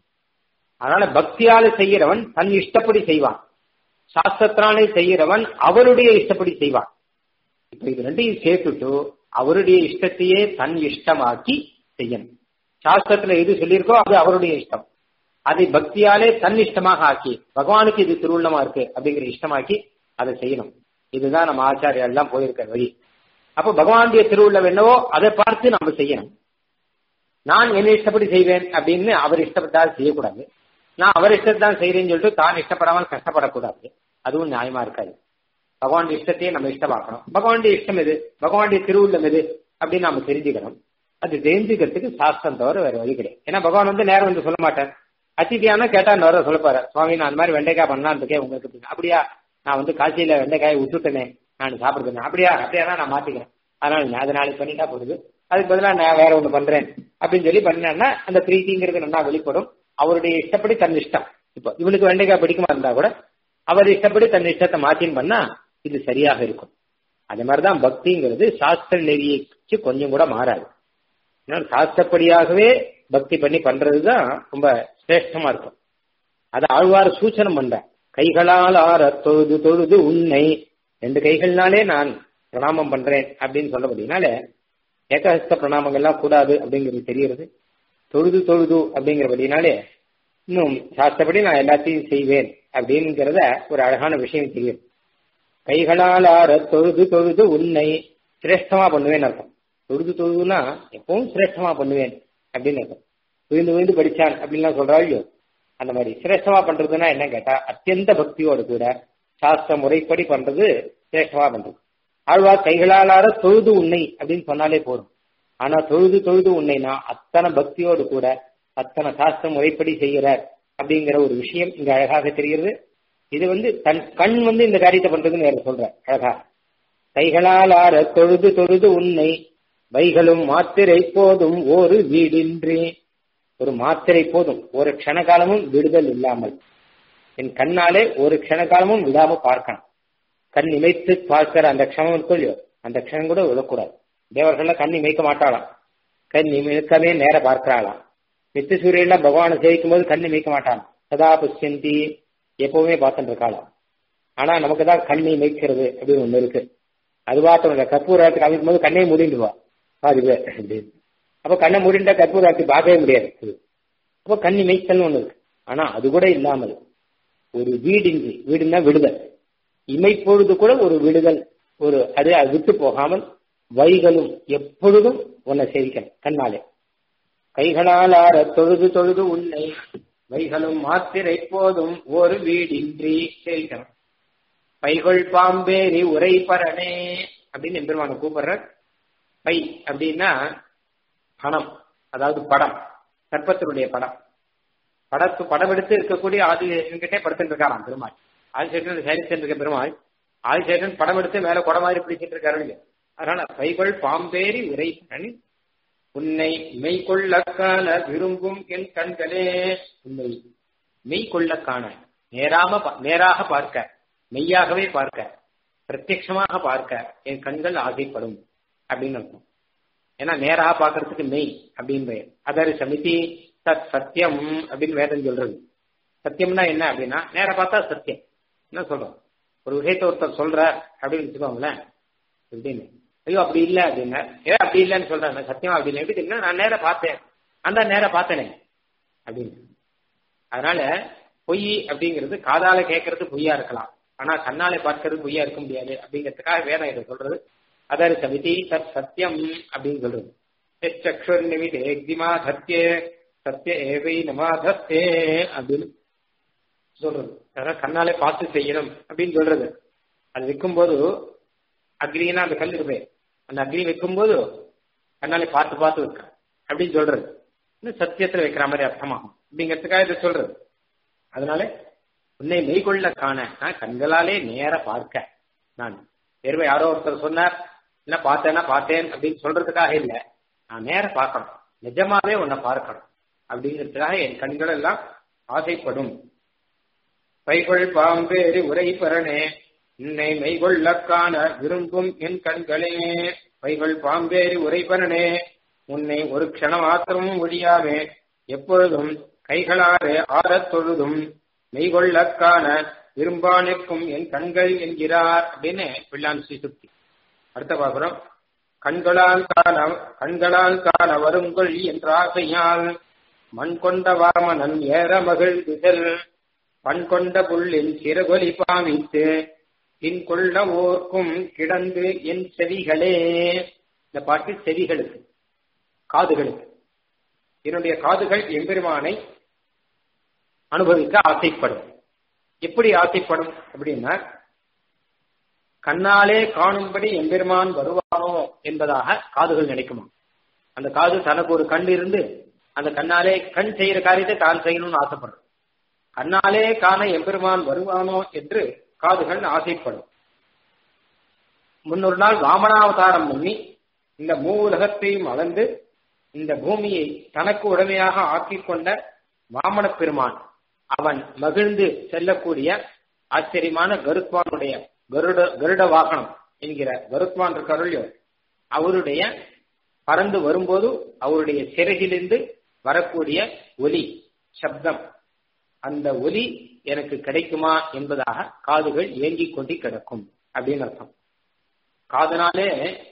அதனால பக்தியால செய்யறவன் தன் இஷ்டப்படி செய்வான் சாஸ்திரத்தினாலே செய்யறவன் அவருடைய இஷ்டப்படி செய்வான் இப்ப இது ரெண்டையும் சேர்த்துட்டு அவருடைய இஷ்டத்தையே தன் இஷ்டமாக்கி செய்யணும் சாஸ்திரத்துல எது சொல்லியிருக்கோ அது அவருடைய இஷ்டம் அதை பக்தியாலே தன் இஷ்டமாக ஆக்கி பகவானுக்கு இது திருவுள்ளமா இருக்கு அப்படிங்கிற இஷ்டமாக்கி அதை செய்யணும் இதுதான் நம்ம ஆச்சாரியா எல்லாம் போயிருக்க வழி அப்ப பகவானுடைய திருவுள்ளம் என்னவோ அதை பார்த்து நம்ம செய்யணும் நான் என்ன இஷ்டப்படி செய்வேன் அப்படின்னு அவர் இஷ்டப்பட்டால் செய்யக்கூடாது நான் அவர் இஷ்டத்தான் செய்யறேன்னு சொல்லிட்டு தான் இஷ்டப்படாமல் கஷ்டப்படக்கூடாது அதுவும் நியாயமா இருக்காது பகவானுடைய இஷ்டத்தையே நம்ம இஷ்டமாக்கணும் பகவானுடைய இஷ்டம் எது பகவானுடைய திருவுள்ளம் எது அப்படின்னு நாம தெரிஞ்சுக்கணும் அது தெரிஞ்சுக்கிறதுக்கு சாஸ்திரம் தவிர வேற வழி கிடையாது ஏன்னா பகவான் வந்து நேரம் வந்து சொல்ல மாட்டேன் அதிதியான கேட்டா நேரம் சொல்லப்பாரு சுவாமி நான் அந்த மாதிரி வெண்டைக்காய் பண்ணலான்னு இருக்கேன் உங்களுக்கு அப்படியா நான் வந்து காசியில வெண்டைக்காயை விட்டுட்டேனே நான் சாப்பிடுறேன் அப்படியா அப்படியா நான் மாத்திக்கிறேன் அதனால அது நாளைக்கு பண்ணிட்டா போடுது அதுக்கு பதிலாக நான் வேற ஒண்ணு பண்றேன் அப்படின்னு சொல்லி பண்ணேன்னா அந்த பிரீத்திங்கிறது நல்லா வெளிப்படும் அவருடைய இஷ்டப்படி தன் இஷ்டம் இப்போ இவனுக்கு வெண்டைக்காய் பிடிக்குமா இருந்தா கூட அவர் இஷ்டப்படி தன் இஷ்டத்தை மாத்தின்னு பண்ணா இது சரியாக இருக்கும் அதே மாதிரிதான் பக்திங்கிறது சாஸ்திர நெறியைக்கு கொஞ்சம் கூட மாறாது சாஸ்திரப்படியாகவே பக்தி பண்ணி பண்றதுதான் ரொம்ப சிரேஷ்டமா இருக்கும் அது ஆழ்வார் சூச்சனம் பண்ற கைகளால் ஆற தொழுது தொழுது உன்னை ரெண்டு கைகள்னாலே நான் பிரணாமம் பண்றேன் அப்படின்னு சொல்லப்படினால ஏகஹஸ்த பிரணாமங்கள்லாம் கூடாது அப்படிங்கிறது தெரிகிறது தொழுது தொழுது அப்படிங்கிறபடினாலே இன்னும் சாஸ்திரப்படி நான் எல்லாத்தையும் செய்வேன் அப்படிங்கிறத ஒரு அழகான விஷயம் தெரியும் கைகளால் ஆற தொழுது தொழுது உன்னை சிரேஷ்டமா பண்ணுவேன் அர்த்தம் தொழுது தொழுதுனா எப்பவும் சிரேஷ்டமா பண்ணுவேன் அப்படின்னு அர்த்தம் விழுந்து விழுந்து படிச்சான் அப்படின்லாம் சொல்றாள் அந்த மாதிரி சிரேஷ்டமா பண்றதுன்னா என்ன கேட்டா அத்தியந்த பக்தியோடு கூட சாஸ்திர முறைப்படி பண்றது சிரேஷ்டமா பண்றது ஆழ்வார் கைகளாலார தொழுது உன்னை அப்படின்னு சொன்னாலே போதும் ஆனா தொழுது தொழுது உன்னைனா அத்தனை பக்தியோடு கூட அத்தனை சாஸ்திர முறைப்படி செய்கிறார் அப்படிங்கிற ஒரு விஷயம் இங்க அழகாக தெரிகிறது இது வந்து தன் கண் வந்து இந்த காரியத்தை பண்றதுன்னு வேற சொல்ற அழகா கைகளால் ஆற தொழுது தொழுது உன்னை வைகளும் மாத்திரை போதும் ஒரு வீடின்றி ஒரு மாத்திரை போதும் ஒரு க்ஷணகாலமும் விடுதல் இல்லாமல் என் கண்ணாலே ஒரு க்ஷணகாலமும் விடாம பார்க்கணும் கண் இமைத்து பார்க்கிற அந்த க்ஷணம் இருக்கும் இல்லையோ அந்த க்ஷணம் கூட விடக்கூடாது தேவர்கள்ல கண் இமைக்க மாட்டாளாம் கண் இமைக்கவே நேர பார்க்கிறாளாம் நித்திய சூரியன்லாம் பகவானை சேவிக்கும் போது கண் இமைக்க மாட்டான் சதா புஷ்யந்தி எப்பவுமே பார்த்துட்டு இருக்காளாம் ஆனா நமக்கு தான் கண்ணை இமைக்கிறது அப்படின்னு ஒண்ணு இருக்கு அது பார்த்தோம் கற்பூரத்தை காமிக்கும் போது கண்ணை மூடிடுவா பாதி பேர் அப்படின்னு அப்ப கண்ணை மூடிண்டா கற்பூரத்தை பார்க்கவே முடியாது அப்போ கண் இமைத்தல்னு ஒண்ணு இருக்கு ஆனா அது கூட இல்லாமல் ஒரு வீடின்றி வீடுன்னா விடுதல் இமைப்பொழுது கூட ஒரு விடுதல் ஒரு அது அது விட்டு போகாமல் வைகளும் எப்பொழுதும் உன்னை சேவிக்கணும் கண்ணாலே கைகளால் ஆற தொழுது தொழுது உன்னை வைகளும் மாத்திரை போதும் ஒரு வீடின்றி சேவிக்கணும் பைகொள் பாம்பேரி உரை பரணே அப்படின்னு எம்பெருமான கூப்பிடுற பை அப்படின்னா பணம் அதாவது படம் சர்ப்பத்தினுடைய படம் படத்து படம் எடுத்து இருக்கக்கூடிய ஆதிசேஷன்கிட்டே படுத்துட்டு இருக்காராம் பெருமாள் ஆதிசேஷன் சரிச்சு இருக்க பெருமாள் ஆதிசேஷன் படம் எடுத்து மேல கொடை மாதிரி பிடிச்சிட்டு இருக்காரு அதனால பைகள் பாம்பேரி உரை பரணி உன்னை மெய் கொள்ள காண விரும்பும் என் கண்களே உன்னை மெய் கொள்ள காண நேராம நேராக பார்க்க மெய்யாகவே பார்க்க பிரத்யட்சமாக பார்க்க என் கண்கள் ஆசைப்படும் அப்படின்னு அர்த்தம் ஏன்னா நேராக பார்க்கறதுக்கு மெய் அப்படின்னு பெயர் அதர் சமிதி தத் சத்தியம் அப்படின்னு வேதம் சொல்றது சத்தியம்னா என்ன அப்படின்னா நேர பார்த்தா சத்தியம் என்ன சொல்றோம் ஒரு விஷயத்த ஒருத்தர் சொல்ற அப்படின்னு வச்சுக்கோங்களேன் எப்படின்னு ஐயோ அப்படி இல்லை அப்படின்னா ஏன் அப்படி இல்லைன்னு சொல்றாங்க சத்தியம் அப்படி இல்லை எப்படி தெரியுமா நான் நேரம் பார்த்தேன் அந்த நேரம் பார்த்தனே அப்படின்னு அதனால பொய் அப்படிங்கிறது காதால கேட்கறது பொய்யா இருக்கலாம் ஆனா கண்ணாலே பார்க்கறது பொய்யா இருக்க முடியாது அப்படிங்கிறதுக்காக வேதம் இதை சொல்றது அதர் சமிதி தத் சத்தியம் அப்படின்னு சொல்றது சக்ஷுர் நிமிதே எக்திமா சத்திய சத்திய ஏவை நமாதஸ்தே அப்படின்னு சொல்றது அதாவது கண்ணாலே பார்த்து செய்யணும் அப்படின்னு சொல்றது அது வைக்கும்போது அக்னினா அந்த கல் இருப்பே அந்த அக்னி வைக்கும்போது கண்ணாலே பார்த்து பார்த்து வைக்க அப்படின்னு சொல்றது இன்னும் சத்தியத்துல வைக்கிற மாதிரி அர்த்தமாகும் அப்படிங்கிறதுக்காக இதை சொல்றது அதனால உன்னை மெய்கொள்ள காண நான் கண்களாலே நேர பார்க்க நான் தேர்வை யாரோ ஒருத்தர் சொன்னார் என்ன பார்த்தேன்னா பார்த்தேன் அப்படின்னு சொல்றதுக்காக இல்ல நான் நேர பார்க்கணும் நிஜமாவே உன்னை பார்க்கணும் அப்படிங்கிறதுக்காக என் கண்கள் எல்லாம் ஆசைப்படும் பைகொள் பாம்பேறி உரை பரணே உன்னை மெய்கொள்ள காண விரும்பும் என் கண்களே பைகொள் பாம்பேறி உரை பரணே உன்னை ஒரு க்ஷணம் மாத்திரமும் ஒழியாமே எப்பொழுதும் கைகளாலே ஆறத் தொழுதும் மெய்கொள்ள காண விரும்பா நிற்கும் என் கண்கள் என்கிறார் அப்படின்னு பிள்ளான் ஸ்ரீசுக்தி அடுத்த பாசுரம் கண்களால் காண கண்களால் காண வருங்கொள் என்ற ஆசையால் மண் கொண்ட வாமனன் ஏற மகிழ் திசல் பண் கொண்ட புள்ளில் சிறகொலி பாவித்து பின் கொள்ள ஓர்க்கும் கிடந்து என் செவிகளே இந்த பாட்டு செவிகளுக்கு காதுகளுக்கு என்னுடைய காதுகள் எம்பெருமானை அனுபவிக்க ஆசைப்படும் எப்படி ஆசைப்படும் அப்படின்னா கண்ணாலே காணும்படி எம்பெருமான் வருவானோ என்பதாக காதுகள் நினைக்குமா அந்த காது தனக்கு ஒரு கண் இருந்து அந்த கண்ணாலே கண் செய்யற காரியத்தை தான் செய்யணும்னு ஆசைப்படுறது கண்ணாலே காண எம்பெருமான் வருவானோ என்று காதுகள் ஆசைப்படும் முன்னொரு நாள் வாமனாவதாரம் பண்ணி இந்த மூ உலகத்தையும் அளந்து இந்த பூமியை தனக்கு உடமையாக ஆக்கிக் கொண்ட வாமன பெருமான் அவன் மகிழ்ந்து செல்லக்கூடிய ஆச்சரியமான கருத்வானுடைய கருட கருட வாகனம் என்கிற கருத்வான் இருக்காரோ அவருடைய பறந்து வரும்போது அவருடைய சிறகிலிருந்து வரக்கூடிய ஒலி சப்தம் அந்த ஒலி எனக்கு கிடைக்குமா என்பதாக காதுகள் ஏங்கிக் கொண்டு கிடக்கும் அப்படின்னு அர்த்தம் காதனாலே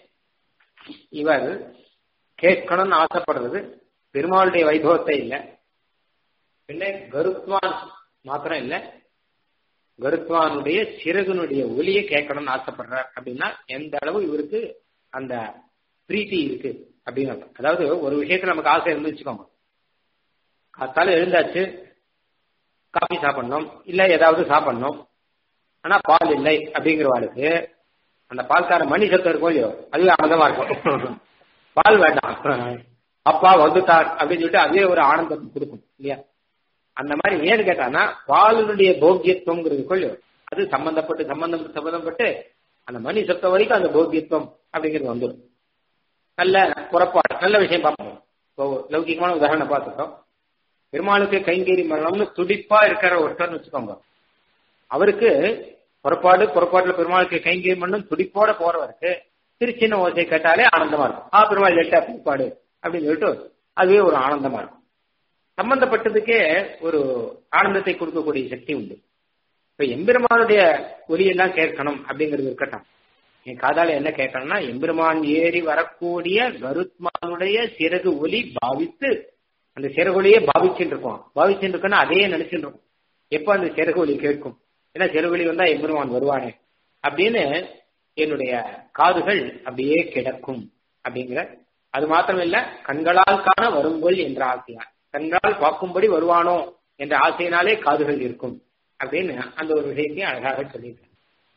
இவர் கேட்கணும்னு ஆசைப்படுறது பெருமாளுடைய வைபவத்தை இல்லை பின்ன கருத்வான் மாத்திரம் இல்லை கருத்வானுடைய சிறகுனுடைய ஒலியை கேட்கணும்னு ஆசைப்படுறார் அப்படின்னா எந்த அளவு இவருக்கு அந்த பிரீத்தி இருக்கு அப்படின்னு அர்த்தம். அதாவது ஒரு விஷயத்துல நமக்கு ஆசை இருந்து வச்சுக்கோங்க காத்தால எழுந்தாச்சு காஃபி சாப்பிடணும் இல்ல ஏதாவது சாப்பிடணும் ஆனா பால் இல்லை அப்படிங்கிறவாளுக்கு அந்த பால்கார மணி சத்தம் இருக்கும் இல்லையோ அதுவே ஆனந்தமா இருக்கும் பால் வேண்டாம் அப்பா வந்துட்டார் அப்படின்னு சொல்லிட்டு அதே ஒரு ஆனந்தத்தை கொடுக்கும் இல்லையா அந்த மாதிரி ஏன்னு கேட்டானா பாலினுடைய போக்கியத்துவங்கிறது கொள்ளையோ அது சம்பந்தப்பட்டு சம்பந்தம் சம்பந்தப்பட்டு அந்த மணி சத்தம் வரைக்கும் அந்த போக்கியத்துவம் அப்படிங்கிறது வந்துடும் நல்ல புறப்பாடு நல்ல விஷயம் பார்ப்போம் இப்போ லௌகிகமான உதாரணம் பார்த்துட்டோம் பெருமாளுக்கு கைங்கேரி மரணம்னு துடிப்பா இருக்கிற ஒருத்தர்னு வச்சுக்கோங்க அவருக்கு புறப்பாடு புறப்பாட்டுல பெருமாளுக்கு கைங்கேரி மண்ணும் துடிப்போட போறவருக்கு திருச்சின்ன ஓசை கேட்டாலே ஆனந்தமா இருக்கும் ஆ பெருமாள் லேட்டா புறப்பாடு அப்படின்னு சொல்லிட்டு அதுவே ஒரு ஆனந்தமா இருக்கும் சம்பந்தப்பட்டதுக்கே ஒரு ஆனந்தத்தை கொடுக்கக்கூடிய சக்தி உண்டு இப்ப எம்பெருமானுடைய ஒலியெல்லாம் கேட்கணும் அப்படிங்கிறது இருக்கட்டும் என் காதால என்ன கேட்கணும்னா எம்பெருமான் ஏறி வரக்கூடிய கருத்மானுடைய சிறகு ஒலி பாவித்து அந்த சிறகு ஒலியே பாவிச்சுட்டு இருக்கோம் பாவிச்சுட்டு இருக்கோம்னா அதையே நினைச்சுட்டு இருக்கோம் எப்ப அந்த சிறகு ஒலி கேட்கும் ஏன்னா சிறகு ஒலி வந்தா எம்பெருமான் வருவானே அப்படின்னு என்னுடைய காதுகள் அப்படியே கிடக்கும் அப்படிங்கிற அது மாத்திரம் இல்ல கண்களால் காண வருங்கொள் என்ற ஆசையார் கண்களால் பார்க்கும்படி வருவானோ என்ற ஆசையினாலே காதுகள் இருக்கும் அப்படின்னு அந்த ஒரு விஷயத்தையும் அழகாக சொல்லியிருக்கேன்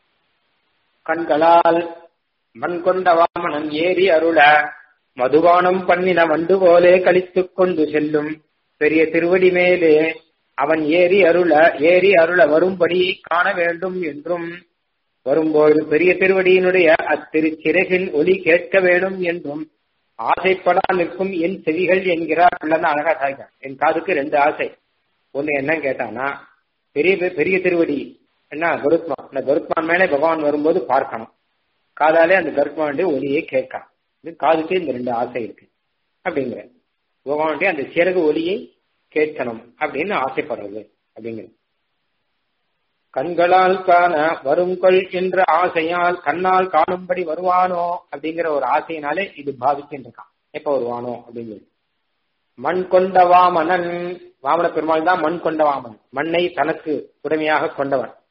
கண்களால் மண் கொண்ட வாமனன் ஏறி அருள மதுபானம் பண்ணின வண்டு போலே கழித்துக் கொண்டு செல்லும் பெரிய திருவடி மேலே அவன் ஏறி அருள ஏறி அருள வரும்படி காண வேண்டும் என்றும் வரும்போது பெரிய திருவடியினுடைய அத்திருச்சிறகின் ஒலி கேட்க வேண்டும் என்றும் ஆசைப்படா நிற்கும் என் செவிகள் என்கிறார் பிள்ளைன்னு அழகா சாய்க்கான் என் காதுக்கு ரெண்டு ஆசை ஒண்ணு என்னன்னு கேட்டானா பெரிய பெரிய திருவடி என்ன கருத்மான் அந்த கருத்மான் மேலே பகவான் வரும்போது பார்க்கணும் காதாலே அந்த கருத்மானுடைய ஒலியை கேட்கலாம் இது காதுக்கு இந்த ரெண்டு ஆசை இருக்கு அப்படிங்கிற பகவானுடைய அந்த சிறகு ஒலியை கேட்கணும் அப்படின்னு ஆசைப்படுறது அப்படிங்கிறது கண்களால் காண வருங்கள் என்ற ஆசையால் கண்ணால் காணும்படி வருவானோ அப்படிங்கிற ஒரு ஆசையினாலே இது பாவிக்கின்றான் எப்ப வருவானோ அப்படிங்கிறது மண் கொண்ட வாமனன் வாமன பெருமாள் தான் மண் கொண்ட வாமன் மண்ணை தனக்கு உடமையாக கொண்டவன்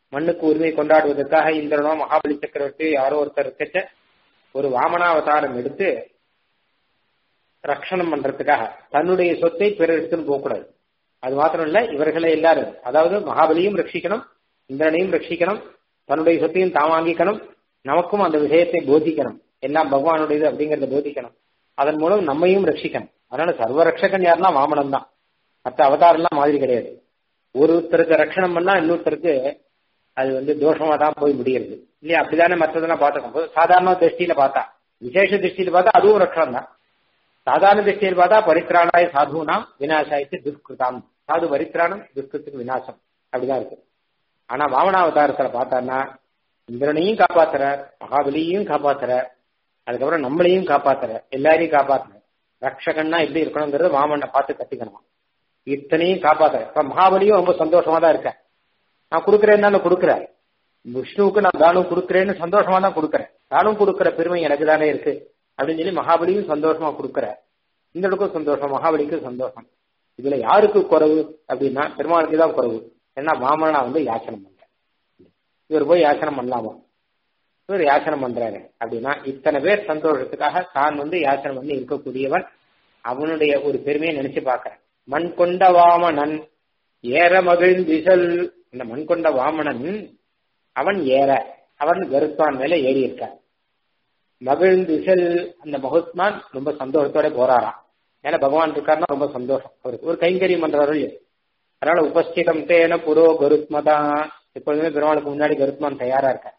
மண்ணுக்கு உரிமை கொண்டாடுவதற்காக இந்திரனோ மகாபலி சக்கரவர்த்தி யாரோ ஒருத்தர் இருக்கச்ச ஒரு வாமனாவதாரம் எடுத்து ரட்சணம் பண்றதுக்காக தன்னுடைய சொத்தை பிறர் எடுத்துன்னு போகக்கூடாது அது மாத்திரம் இல்ல இவர்களை எல்லாரும் அதாவது மகாபலியும் ரட்சிக்கணும் இந்திரனையும் ரட்சிக்கணும் தன்னுடைய சொத்தையும் தான் வாங்கிக்கணும் நமக்கும் அந்த விஷயத்தை போதிக்கணும் எல்லாம் பகவானுடையது அப்படிங்கறத போதிக்கணும் அதன் மூலம் நம்மையும் ரட்சிக்கணும் அதனால சர்வ ரட்சகன் யாருன்னா வாமனன் தான் மற்ற அவதாரம்லாம் மாதிரி கிடையாது ஒருத்தருக்கு ரட்சணம் பண்ணா இன்னொருத்தருக்கு அது வந்து தோஷமா தான் போய் முடிகிறது இல்லையா அப்படிதானே மற்றதெல்லாம் பார்த்துக்கணும் சாதாரண திருஷ்டியில பார்த்தா விசேஷ திருஷ்டியில பார்த்தா அதுவும் ரட்சணம் தான் சாதாரண திருஷ்டியில் பார்த்தா பரித்ராணாய சாதுனாம் விநாசாயத்து துஷ்கிருதாம் சாது பரித்ராணம் துஷ்கிருத்துக்கு விநாசம் அப்படிதான் இருக்கு ஆனா வாமனாவதாரத்துல பார்த்தான்னா இந்திரனையும் காப்பாத்துறார் மகாபலியையும் காப்பாத்துறார் அதுக்கப்புறம் நம்மளையும் காப்பாத்துறார் எல்லாரையும் காப்பாத்துறார் ரக்ஷகன்னா எப்படி இருக்கணுங்கிறது வாமனை பார்த்து கத்துக்கணுமா இத்தனையும் காப்பாத்துற இப்ப மகாபலியும் ரொம்ப சந்தோஷமா தான் இருக்க நான் கொடுக்குறேன்னு கொடுக்குறேன் விஷ்ணுவுக்கு நான் தானம் கொடுக்குறேன்னு சந்தோஷமா தான் கொடுக்குறேன் தானும் கொடுக்குற பெருமை எனக்கு தானே இருக்கு அப்படின்னு சொல்லி மகாபலியும் சந்தோஷமா கொடுக்குற இந்தளுக்கும் சந்தோஷம் மகாபலிக்கும் சந்தோஷம் இதுல யாருக்கு குறவு அப்படின்னா பெருமாளுக்கு தான் குறவு ஏன்னா வாமனா வந்து யாசனம் பண்ற இவர் போய் யாசனம் பண்ணலாமா இவர் யாசனம் பண்றாரு அப்படின்னா இத்தனை பேர் சந்தோஷத்துக்காக தான் வந்து யாசனம் பண்ணி இருக்கக்கூடியவன் அவனுடைய ஒரு பெருமையை நினைச்சு பார்க்கிறேன் மண் கொண்ட வாமனன் ஏற மகிழ்ந்திசல் இந்த மண் கொண்ட வாமனன் அவன் ஏற அவன் கருத்தான் மேல ஏறி இருக்கான் மகிழ்ந்திசல் அந்த மகுத்மான் ரொம்ப சந்தோஷத்தோட போறாராம் ஏன்னா பகவான் இருக்காருன்னா ரொம்ப சந்தோஷம் அவருக்கு ஒரு கைங்கரியம் பண்றாரு அதனால உபஸ்திதம் தேன புரோ கருத்மதா எப்பொழுதுமே பெருமாளுக்கு முன்னாடி கருத்மான் தயாரா இருக்க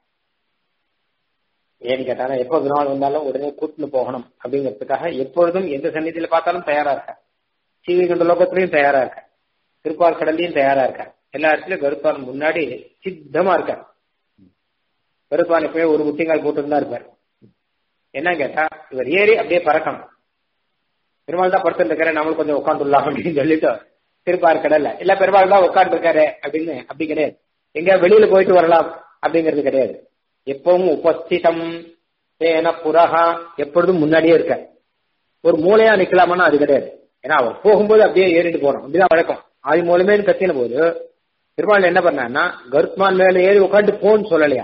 ஏன்னு கேட்டானா எப்ப பெருமாள் வந்தாலும் உடனே கூட்டுன்னு போகணும் அப்படிங்கிறதுக்காக எப்பொழுதும் எந்த சந்நிதியில பார்த்தாலும் தயாரா இருக்க சீவிகண்ட லோகத்திலையும் தயாரா இருக்க திருப்பார் கடல்லையும் தயாரா இருக்க எல்லா இடத்துலயும் கருத்மான் முன்னாடி சித்தமா இருக்க கருத்மான் எப்பயும் ஒரு முட்டிங்கால் போட்டு தான் இருப்பார் என்ன கேட்டா இவர் ஏறி அப்படியே பறக்கணும் பெருமாள் தான் படுத்துட்டு இருக்காரு நம்மளும் கொஞ்சம் உட்காந்துடலாம் அப்படின்னு சொல்லிட்டு திருப்பார் கடல்ல இல்ல பெருமாள் தான் உட்காந்து இருக்காரு அப்படின்னு அப்படி கிடையாது எங்க வெளியில போயிட்டு வரலாம் அப்படிங்கிறது கிடையாது எப்பவும் உபஸ்திதம் ஏன புறகா எப்பொழுதும் முன்னாடியே இருக்க ஒரு மூலையா நிக்கலாமான்னா அது கிடையாது ஏன்னா அவர் போகும்போது அப்படியே ஏறிட்டு போனோம் அப்படிதான் வழக்கம் ஆதி மூலமே கத்தின போது பெருமாள் என்ன பண்ணான்னா கருத்மான் மேல ஏறி உட்காந்து போன்னு சொல்லலையா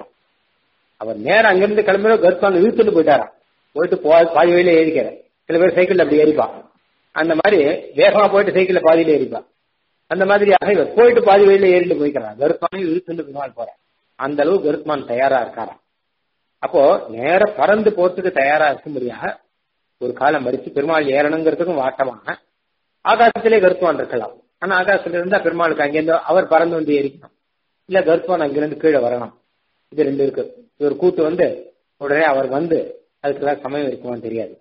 அவர் நேரம் அங்கிருந்து கிளம்பின கருத்மான் இழுத்துட்டு போயிட்டாராம் போயிட்டு பாதி வழியில ஏறிக்கிற சில பேர் சைக்கிள் அப்படி ஏறிப்பா அந்த மாதிரி வேகமா போயிட்டு சைக்கிள்ல பாதியில ஏறிப்பா அந்த மாதிரியாக இவர் போயிட்டு பாதி வழியில ஏறிட்டு போய்க்கிறார் கருத்மானையும் இழுத்துட்டு பின்னால் போற அந்த அளவு கருத்மான் தயாரா இருக்காராம் அப்போ நேர பறந்து போறதுக்கு தயாரா இருக்கும்படியாக ஒரு காலம் மறிச்சு பெருமாள் ஏறணுங்கிறதுக்கும் வாட்டமாக ஆகாசத்திலே கருத்மான் இருக்கலாம் ஆனா ஆகாசத்துல இருந்தா பெருமாளுக்கு அங்கிருந்து அவர் பறந்து வந்து ஏறிக்கணும் இல்ல கருத்மான் அங்கிருந்து கீழே வரணும் இது ரெண்டு இருக்கு இவர் கூட்டு வந்து உடனே அவர் வந்து அதுக்கெல்லாம் சமயம் இருக்குமான்னு தெரியாது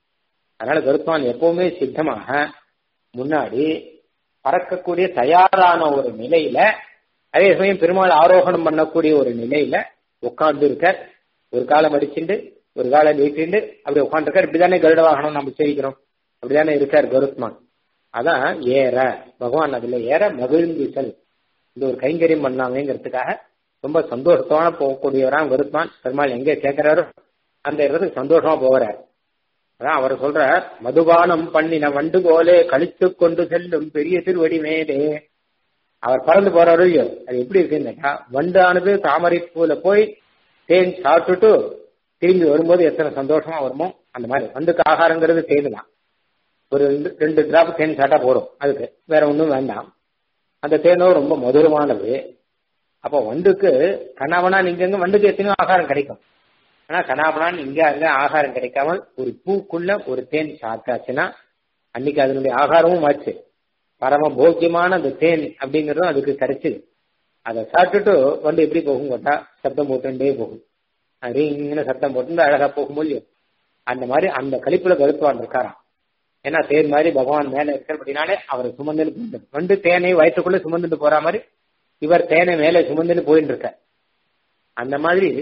அதனால கருத்மான் எப்பவுமே சித்தமாக முன்னாடி பறக்கக்கூடிய தயாரான ஒரு நிலையில அதே சமயம் பெருமாள் ஆரோகணம் பண்ணக்கூடிய ஒரு நிலையில உட்கார்ந்து இருக்க ஒரு காலம் அடிச்சுண்டு ஒரு காலம் நீட்டிண்டு அப்படி உட்காந்துருக்கார் இப்படிதானே கருட வாகனம் நம்ம சேவிக்கிறோம் அப்படிதானே இருக்கார் கருத்மான் அதான் ஏற பகவான் அதுல ஏற மகிழ்ந்திசல் இந்த ஒரு கைங்கரியம் பண்ணலாமேங்கிறதுக்காக ரொம்ப சந்தோஷத்தோட போகக்கூடியவரா கருத்மான் பெருமாள் எங்க கேட்கிறாரோ அந்த இடத்துக்கு சந்தோஷமா போகிறார் அதான் அவர் சொல்ற மதுபானம் பண்ணின வண்டு போலே கழித்து கொண்டு செல்லும் பெரிய திருவடி மேலே அவர் பறந்து போறாரு இல்லையோ அது எப்படி இருக்குன்னு கேட்டா வண்டானது தாமரை பூல போய் தேன் சாப்பிட்டுட்டு திரும்பி வரும்போது எத்தனை சந்தோஷமா வருமோ அந்த மாதிரி வண்டுக்கு ஆகாரங்கிறது தேன் தான் ஒரு ரெண்டு ரெண்டு டிராப் தேன் சாப்பிட்டா போறோம் அதுக்கு வேற ஒன்றும் வேண்டாம் அந்த தேனோ ரொம்ப மதுரமானது அப்போ வண்டுக்கு கண்ணாவனா நீங்க வண்டுக்கு எத்தனையோ ஆகாரம் கிடைக்கும் ஆனா கனாபனான் இங்க அங்க ஆகாரம் கிடைக்காமல் ஒரு பூக்குள்ள ஒரு தேன் சாப்பிட்டாச்சுன்னா அன்னைக்கு அதனுடைய ஆகாரமும் ஆச்சு பரம போக்கியமான அந்த தேன் அப்படிங்கறதும் அதுக்கு கிடைச்சது அதை சாப்பிட்டுட்டு வந்து எப்படி போகும் கேட்டா சத்தம் போட்டுட்டே போகும் அப்படிங்கிற சத்தம் போட்டு அழகா போகும் இல்லையோ அந்த மாதிரி அந்த கழிப்புல கருத்துவான் இருக்காராம் ஏன்னா தேன் மாதிரி பகவான் மேல இருக்கிறபடினாலே அவரை சுமந்துன்னு போயிட்டு வந்து தேனை வயிற்றுக்குள்ள சுமந்துட்டு போற மாதிரி இவர் தேனை மேல சுமந்துன்னு போயிட்டு இருக்க அந்த மாதிரி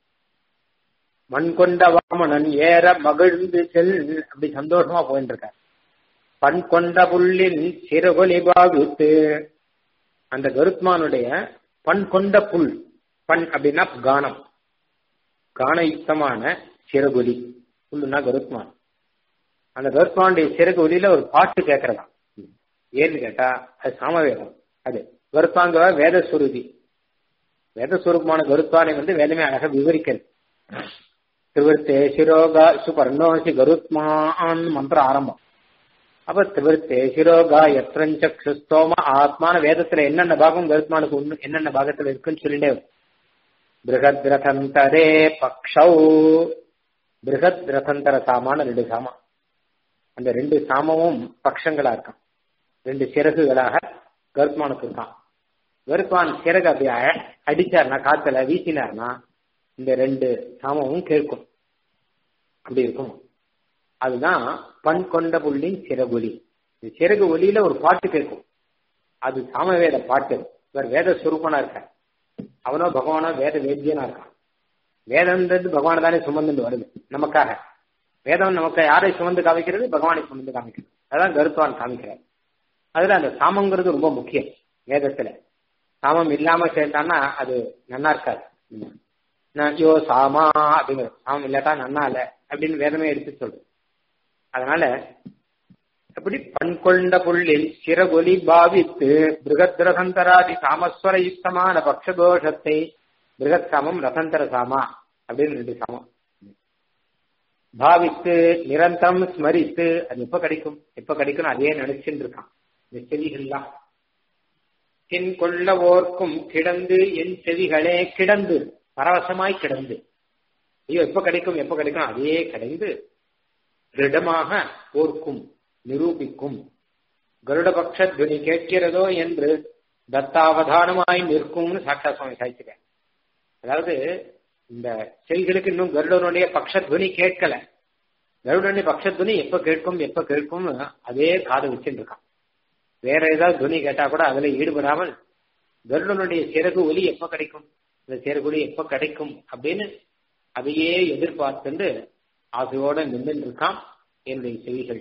மண் கொண்ட வாமனன் ஏற மகிழ்ந்து செல் அப்படி சந்தோஷமா போயிட்டு இருக்க பண் கொண்ட புல்லின் சிறுகொலி பாவித்து அந்த கருத்மானுடைய பண் கொண்ட புல் பண் அப்படின்னா கானம் கானயுக்தமான சிறகுலி புல்லுனா கருத்மான் அந்த கருத்மானுடைய சிறகுலியில ஒரு பாட்டு கேட்கறதா ஏன்னு கேட்டா அது சாமவேதம் அது கருத்மாங்க வேத சுருதி வேதஸ்வரூபமான கருத்வானை வந்து வேதமே அழகா விவரிக்கிறது திருவிருத்தே சிரோகா சுபர்ணோசி கருத்மான் மந்திர ஆரம்பம் அப்ப திருவிருத்தே சிரோகா எத்திரஞ்சக்ஷுஸ்தோம ஆத்மான வேதத்துல என்னென்ன பாகம் கருத்மானுக்கு ஒண்ணு என்னென்ன பாகத்துல இருக்குன்னு சொல்லிட்டே பிருகத் ரதந்தரே பக்ஷௌ பிருகத் ரதந்தர சாமான ரெண்டு சாமா அந்த ரெண்டு சாமமும் பக்ஷங்களா இருக்கான் ரெண்டு சிறகுகளாக கருத்மானுக்கு இருக்கான் கருத்மான் சிறகு அப்படி அடிச்சார்னா காத்துல வீசினார்னா இந்த ரெண்டு சாமமும் கேட்கும் அப்படி இருக்கும் அதுதான் பண் கொண்ட புள்ளின் சிறகுலி இந்த சிறகு ஒலியில ஒரு பாட்டு கேட்கும் அது சாமவேத பாட்டு இவர் வேத சுரூபனா இருக்க அவனோ பகவானோ வேத வேத்தியனா இருக்கான் வேதம்ன்றது பகவான தானே சுமந்துட்டு வருது நமக்காக வேதம் நமக்கு யாரை சுமந்து காமிக்கிறது பகவானை சுமந்து காமிக்கிறது அதான் கருத்வான் காமிக்கிறார் அதுல அந்த சாமங்கிறது ரொம்ப முக்கியம் வேதத்துல சாமம் இல்லாம சேர்த்தான்னா அது நன்னா இருக்காது யோ சாமா அப்படிங்கிற சாமம் இல்லாட்டா நன்னா இல்ல அப்படின்னு வேதமே எடுத்து சொல்றது அதனால அப்படி பண் கொண்ட புள்ளில் சிறகொலி பாவித்து பிருகத் ரசந்தராதி சாமஸ்வர யுக்தமான பக்ஷதோஷத்தை பிருகத் சாமம் ரசந்தர சாமா அப்படின்னு ரெண்டு சாமம் பாவித்து நிரந்தரம் ஸ்மரித்து அது எப்ப கிடைக்கும் எப்ப கிடைக்கும் அதே நினைச்சுட்டு இருக்கான் இந்த செவிகள்லாம் தென் கொள்ள ஓர்க்கும் கிடந்து என் செவிகளே கிடந்து பரவசமாய் கிடந்து ஐயோ எப்ப கிடைக்கும் எப்ப கிடைக்கும் அதே கிடைந்து திருடமாக ஓர்க்கும் நிரூபிக்கும் கருடபக்ஷ துவனி கேட்கிறதோ என்று தத்தாவதானமாய் நிற்கும்னு சாட்சா சுவாமி சாய்ச்சிருக்கேன் அதாவது இந்த செவிகளுக்கு இன்னும் கருடனுடைய பக்ஷத்வனி கேட்கல கருடனுடைய பக்ஷத்வனி எப்ப கேட்கும் எப்ப கேட்கும் அதே காது வச்சுட்டு இருக்கான் வேற ஏதாவது துவனி கேட்டா கூட அதுல ஈடுபடாமல் கருடனுடைய சிறகு ஒலி எப்ப கிடைக்கும் இந்த சிறகு ஒலி எப்ப கிடைக்கும் அப்படின்னு அதையே எதிர்பார்த்துட்டு ஆசையோட நின்று இருக்கான் என்னுடைய செவிகள்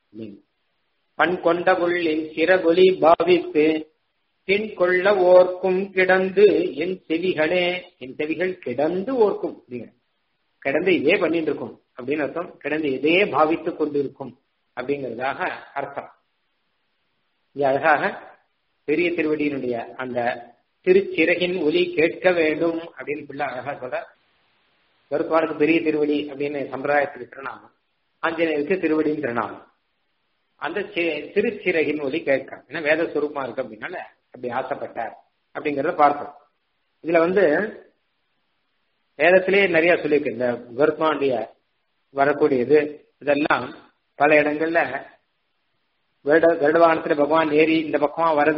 பண் கொண்ட புள்ளின் சிறகொலி பாவித்து பின் கொள்ள ஓர்க்கும் கிடந்து என் செவிகளே என் செவிகள் கிடந்து ஓர்க்கும் அப்படிங்க கிடந்து இதே பண்ணிட்டு இருக்கும் அப்படின்னு அர்த்தம் கிடந்து இதே பாவித்து கொண்டு இருக்கும் அப்படிங்கிறதாக அர்த்தம் இங்க அழகாக பெரிய திருவடியினுடைய அந்த திருச்சிறகின் ஒலி கேட்க வேண்டும் அப்படின்னு பிள்ளை அழகா சொல்ற கருப்பாருக்கு பெரிய திருவடி அப்படின்னு சம்பிரதாயத்துக்கு திருநாமம் ஆஞ்சநேயருக்கு திருவடின்னு திருநாமம் அந்த திருச்சிறகின் ஒலி கேட்க ஏன்னா வேத சுரூபமா இருக்கு அப்படின்னால அப்படி ஆசைப்பட்டார் அப்படிங்கறத பார்த்தோம் இதுல வந்து வேதத்திலேயே நிறைய சொல்லியிருக்கு இந்த கருத்மாண்டிய வரக்கூடியது இதெல்லாம் பல இடங்கள்ல கருட கருடவானத்துல பகவான் ஏறி இந்த பக்கமா வரத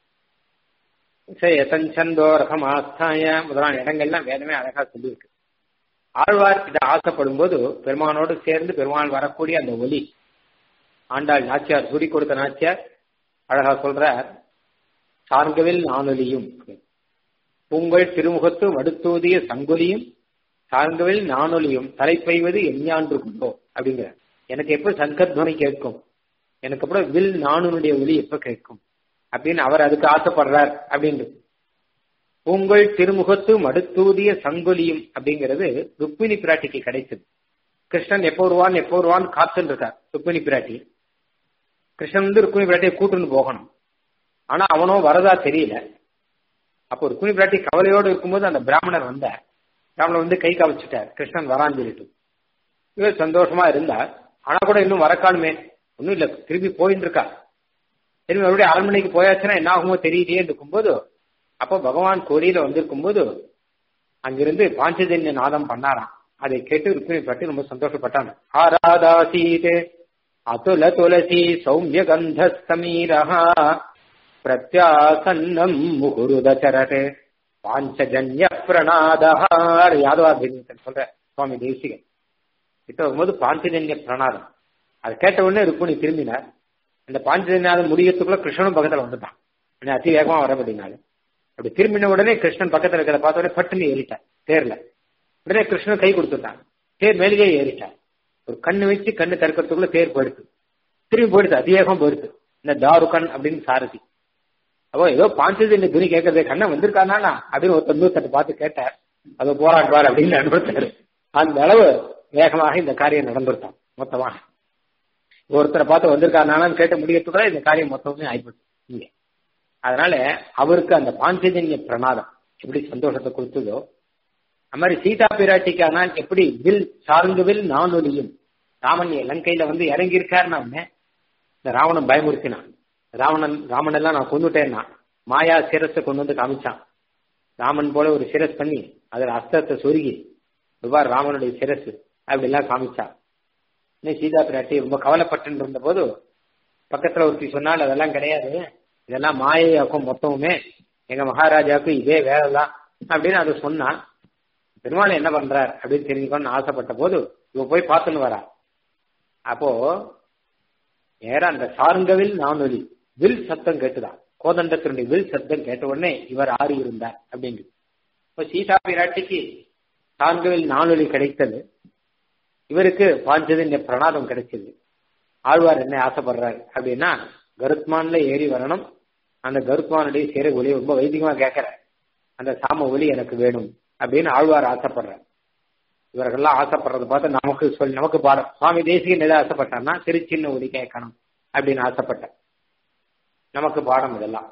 எதஞ்சந்தோ ரகமாஸ்தாய முதலான இடங்கள்லாம் வேதமே அழகா சொல்லியிருக்கு ஆழ்வார் இதை ஆசைப்படும் போது பெருமானோடு சேர்ந்து பெருமாள் வரக்கூடிய அந்த ஒலி ஆண்டாள் நாச்சியார் சுரி கொடுத்த நாச்சியார் அழகா சொல்றார் சார்கவில் நானொலியும் உங்கள் திருமுகத்து மடுத்தூதிய சங்கொலியும் சார்கவில் நானொலியும் தலைப்பெய்வது எஞ்ஞான்று கொண்டோ அப்படிங்கிற எனக்கு எப்ப சங்கத்வனி கேட்கும் எனக்கு அப்புறம் வில் நானுனுடைய ஒலி எப்ப கேட்கும் அப்படின்னு அவர் அதுக்கு ஆசைப்படுறார் அப்படின்றது உங்கள் திருமுகத்து மடுத்தூதிய சங்கொலியும் அப்படிங்கிறது ருக்மிணி பிராட்டிக்கு கிடைச்சது கிருஷ்ணன் எப்போ வருவான் எப்போ வருவான் காத்துன்னு இருக்கார் ருக்மிணி பிராட்டி கிருஷ்ணன் வந்து ருக்மிணி பிராட்டியை கூட்டுன்னு போகணும் ஆனா அவனோ வரதா தெரியல அப்போ ருக்மிணி பிராட்டி கவலையோடு இருக்கும்போது அந்த பிராமணர் வந்தார் பிராமணர் வந்து கை காமிச்சிட்டார் கிருஷ்ணன் வரான்னு சொல்லிட்டு இவர் சந்தோஷமா இருந்தார் ஆனா கூட இன்னும் வரக்கானுமே ஒன்றும் இல்ல திரும்பி போயின்னு இருக்கா திரும்பி மறுபடியும் அரண்மனைக்கு போயாச்சுன்னா என்ன ஆகுமோ தெரியலையே இருக்கும்போது அப்போ பகவான் கோரியில வந்திருக்கும் போது அங்கிருந்து பாஞ்சஜன்ய நாதம் பண்ணாராம் அதை கேட்டு ருக்மிணி பட்டு ரொம்ப சந்தோஷப்பட்டாங்க ஆராதாசீத் அதுல துளசி சௌமிய கந்த சமீரஹா பிரத்யாசன்னம் முகுருதச்சரட் பாஞ்சஜன்ய பிரணாதஹார் யாதவாபிரியன் சொல்ற சுவாமி தேசிகன் கிட்ட வரும்போது பாஞ்சஜன்ய பிரணாதம் அதை கேட்ட உடனே ருக்மிணி திரும்பினார் அந்த பாஞ்சஜன்யாதம் முடியறதுக்குள்ள கிருஷ்ணனும் பக்கத்துல வந்துட்டான் என்ன அதி வேகமா வர அப்படின்னாரு அப்படி திரும்பின உடனே கிருஷ்ணன் பக்கத்துல இருக்கிறத பார்த்த உடனே பட்டுன்னு ஏறிட்டார் தேர்ல உடனே கிருஷ்ணன் கை கொடுத்துட்டான் தேர் மேலேயே ஏறிட்டார் ஒரு கண்ணு வச்சு கண்ணு திறக்கிறதுக்குள்ள தேர் போயிடுது திரும்பி போயிடுது அதிவேகம் போயிடுது இந்த தாருகன் அப்படின்னு சாரதி அப்போ ஏதோ பாஞ்சது இந்த துணி கேட்கறது கண்ணை வந்திருக்கானா அப்படின்னு ஒருத்தர் இன்னொருத்தர் பார்த்து கேட்டார் அதோ போராடுவார் அப்படின்னு அனுபவித்தாரு அந்த அளவு வேகமாக இந்த காரியம் நடந்துருத்தான் மொத்தமாக ஒருத்தரை பார்த்து வந்திருக்காருனாலும் கேட்டு முடியறதுக்குள்ள இந்த காரியம் மொத்தமே ஆயிப்போச்சு இங்கே அதனால அவருக்கு அந்த பாஞ்சஜன்ய பிரணாதம் எப்படி சந்தோஷத்தை கொடுத்ததோ அது மாதிரி சீதா பிராட்டிக்கு ஆனால் எப்படி வில் சார்ந்து வில் நானொலியும் ராமன் லங்கையில வந்து இறங்கி இருக்காருன்னா இந்த ராவணன் பயமுறுத்தினான் ராவணன் ராமன் எல்லாம் நான் கொண்டுட்டேன்னா மாயா சிரஸை கொண்டு வந்து காமிச்சான் ராமன் போல ஒரு சிரஸ் பண்ணி அதுல அஸ்தத்தை சொருகி இவ்வாறு ராமனுடைய சிரசு அப்படி எல்லாம் காமிச்சா இன்னும் சீதா பிராட்டி ரொம்ப கவலைப்பட்டு இருந்த போது பக்கத்துல ஒருத்தி சொன்னால் அதெல்லாம் கிடையாது இதெல்லாம் மாயையாக்கும் மொத்தமுமே எங்க மகாராஜாவுக்கு இதே வேலை தான் அப்படின்னு அதை சொன்னான் பெருமாள் என்ன பண்றார் அப்படின்னு தெரிஞ்சுக்கணும்னு ஆசைப்பட்ட போது இவ போய் பார்த்துன்னு வரா அப்போ நேரா அந்த சாருங்கவில் நானொலி வில் சத்தம் கேட்டுதான் கோதண்டத்தினுடைய வில் சத்தம் கேட்ட உடனே இவர் ஆறி இருந்தார் அப்படிங்கு இப்ப சீதா பிராட்டிக்கு சாருங்கவில் நானொலி கிடைத்தது இவருக்கு பாஞ்சதின் பிரணாதம் கிடைச்சது ஆழ்வார் என்ன ஆசைப்படுறாரு அப்படின்னா கருத்மான்ல ஏறி வரணும் அந்த கருத்மானுடைய சேர ஒலி ரொம்ப வைதிகமா கேட்கிற அந்த சாம ஒலி எனக்கு வேணும் அப்படின்னு ஆழ்வார் ஆசைப்படுறார் இவர்கள்லாம் ஆசைப்படுறத பார்த்து நமக்கு சொல்லி நமக்கு பாடம் சுவாமி தேசிகன் எதை ஆசைப்பட்டான்னா திருச்சின்ன ஒலி கேட்கணும் அப்படின்னு ஆசைப்பட்ட நமக்கு பாடம் இதெல்லாம்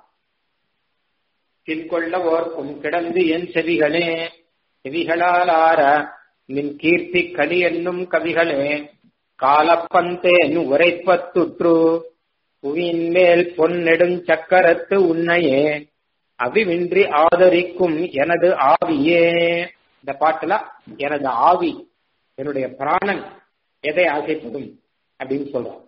தின்கொள்ள ஓர்க்கும் கிடந்து என் செவிகளே செவிகளால் ஆற நின் கீர்த்தி கலி என்னும் கவிகளே காலப்பந்தேன் உரைப்பத்துற்று புவியின் மேல் பொன்னெடும் சக்கரத்து உன்னையே அவிவின்றி ஆதரிக்கும் எனது ஆவியே இந்த பாட்டுல எனது ஆவி என்னுடைய பிராணன் எதை ஆசைப்படும் அப்படின்னு சொல்றான்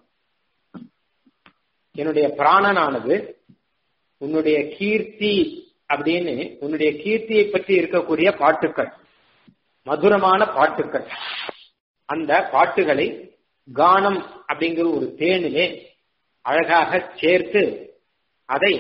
என்னுடைய பிராணனானது உன்னுடைய கீர்த்தி அப்படின்னு உன்னுடைய கீர்த்தியை பற்றி இருக்கக்கூடிய பாட்டுக்கள் மதுரமான பாட்டுக்கள் அந்த பாட்டுகளை கானம் அப்படிங்கிற ஒரு தேனிலே அழகாக சேர்த்து அதை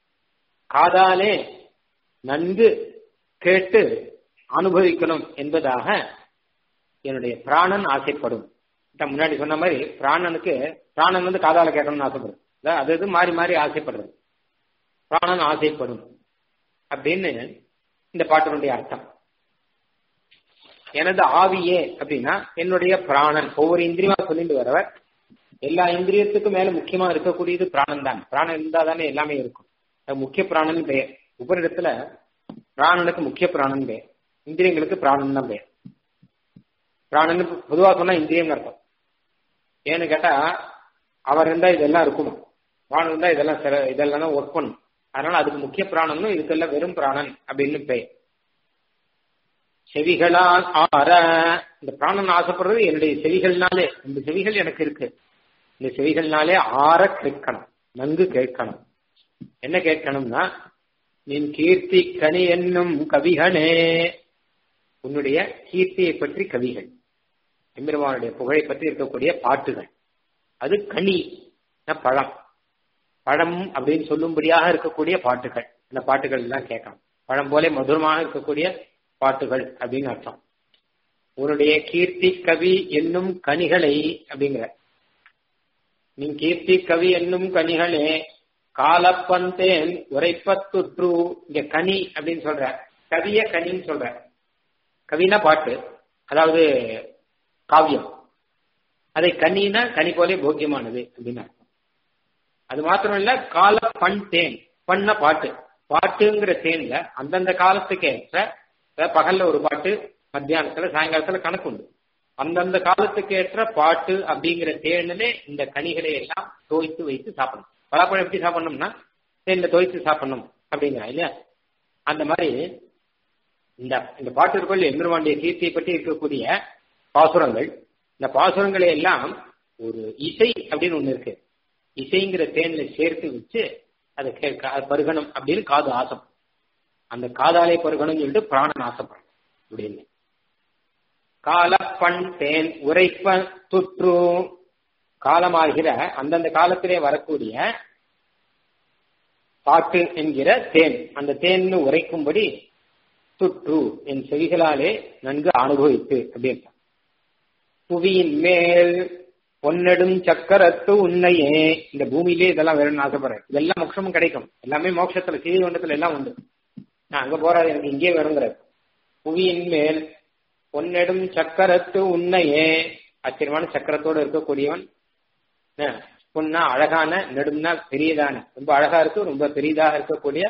காதாலே நன்கு கேட்டு அனுபவிக்கணும் என்பதாக என்னுடைய பிராணன் ஆசைப்படும் முன்னாடி சொன்ன மாதிரி பிராணனுக்கு பிராணன் வந்து காதால கேட்கணும்னு ஆசைப்படும் அது இது மாறி மாறி ஆசைப்படுறது பிராணன் ஆசைப்படும் அப்படின்னு இந்த பாட்டினுடைய அர்த்தம் எனது ஆவியே அப்படின்னா என்னுடைய பிராணன் ஒவ்வொரு இந்திரியமா சொல்லிட்டு வரவர் எல்லா இந்திரியத்துக்கும் மேல முக்கியமா இருக்கக்கூடியது பிராணன் தான் பிராணன் இருந்தா தானே எல்லாமே இருக்கும் அது முக்கிய பிராணன் பெயர் உபரிடத்துல பிராணனுக்கு முக்கிய பிராணன் பெயர் இந்திரியங்களுக்கு பிராணன் தான் பெயர் பிராணன் பொதுவா சொன்னா இந்திரியம் அர்த்தம் ஏன்னு கேட்டா அவர் இருந்தா இதெல்லாம் இருக்குமா பிராணன் இருந்தா இதெல்லாம் சில இதெல்லாம் தான் ஒர்க் பண்ணும் அதனால அதுக்கு முக்கிய பிராணனும் இதுக்கெல்லாம் வெறும் பிராணன் அப்படின்னு பெயர் செவிகளால் ஆற இந்த பிராணன் ஆசைப்படுறது என்னுடைய செவிகள்னாலே இந்த செவிகள் எனக்கு இருக்கு இந்த செவிகள்னாலே ஆற கேட்கணும் நன்கு கேட்கணும் என்ன கேட்கணும்னா நின் கீர்த்தி கனி என்னும் கவிகளே உன்னுடைய கீர்த்தியை பற்றி கவிகள் எம்பெருமானுடைய புகழை பற்றி இருக்கக்கூடிய பாட்டுகள் அது கனி பழம் பழம் அப்படின்னு சொல்லும்படியாக இருக்கக்கூடிய பாட்டுகள் இந்த பாட்டுகள் எல்லாம் கேட்கணும் பழம் போல மதுரமாக இருக்கக்கூடிய பாட்டுகள் அப்படின்னு அர்த்தம் உன்னுடைய கீர்த்தி கவி என்னும் கனிகளை அப்படிங்கிற நீ கீர்த்தி கவி என்னும் கனிகளே காலப்பந்தேன் உரைப்பத்துற்று இங்க கனி அப்படின்னு சொல்ற கவிய கனின்னு சொல்ற கவினா பாட்டு அதாவது காவியம் அதை கனினா கனி போலே போக்கியமானது அப்படின்னு அது மாத்திரம் இல்ல கால பண் தேன் பண்ண பாட்டு பாட்டுங்கிற தேன்ல அந்தந்த காலத்துக்கு ஏற்ற பகல்ல ஒரு பாட்டு மத்தியானத்துல சாயங்காலத்துல கணக்கு உண்டு அந்தந்த காலத்துக்கு ஏற்ற பாட்டு அப்படிங்கிற தேனிலே இந்த கனிகளை எல்லாம் தோய்த்து வைத்து சாப்பிடணும் பலாப்பழம் எப்படி சாப்பிடணும்னா தேன்ல தோய்த்து சாப்பிடணும் அப்படிங்கிறா இல்லையா அந்த மாதிரி இந்த இந்த பாட்டு இருக்கொள்ள எம்பெருமாண்டிய கீர்த்தியை பற்றி இருக்கக்கூடிய பாசுரங்கள் இந்த பாசுரங்களை எல்லாம் ஒரு இசை அப்படின்னு ஒண்ணு இருக்கு இசைங்கிற தேன்ல சேர்த்து வச்சு அதை கேட்க பருகணும் அப்படின்னு காது ஆசை அந்த காதாலே பருகணும்னு சொல்லிட்டு பிராணன் ஆசைப்படும் அப்படின்னு காலப்பண் தேன் உரைப்ப துற்று காலமாகிற அந்தந்த காலத்திலே வரக்கூடிய பாட்டு என்கிற தேன் அந்த தேன்னு உரைக்கும்படி துற்று என் செவிகளாலே நன்கு அனுபவித்து அப்படின்னு புவியின் மேல் பொன்னெடும் சக்கரத்து உன்னையே இந்த பூமியிலே இதெல்லாம் வேணும்னு ஆசைப்படுறேன் இதெல்லாம் மோட்சமும் கிடைக்கும் எல்லாமே மோட்சத்துல சீதொண்டத்துல எல்லாம் உண்டு நான் அங்க போறாது எனக்கு இங்கே வேணுங்கிற புவியின் மேல் பொன்னெடும் சக்கரத்து உன்னையே ஆச்சரியமான சக்கரத்தோடு இருக்கக்கூடியவன் பொன்னா அழகான நெடும்னா பெரியதான ரொம்ப அழகா இருக்கு ரொம்ப பெரியதாக இருக்கக்கூடிய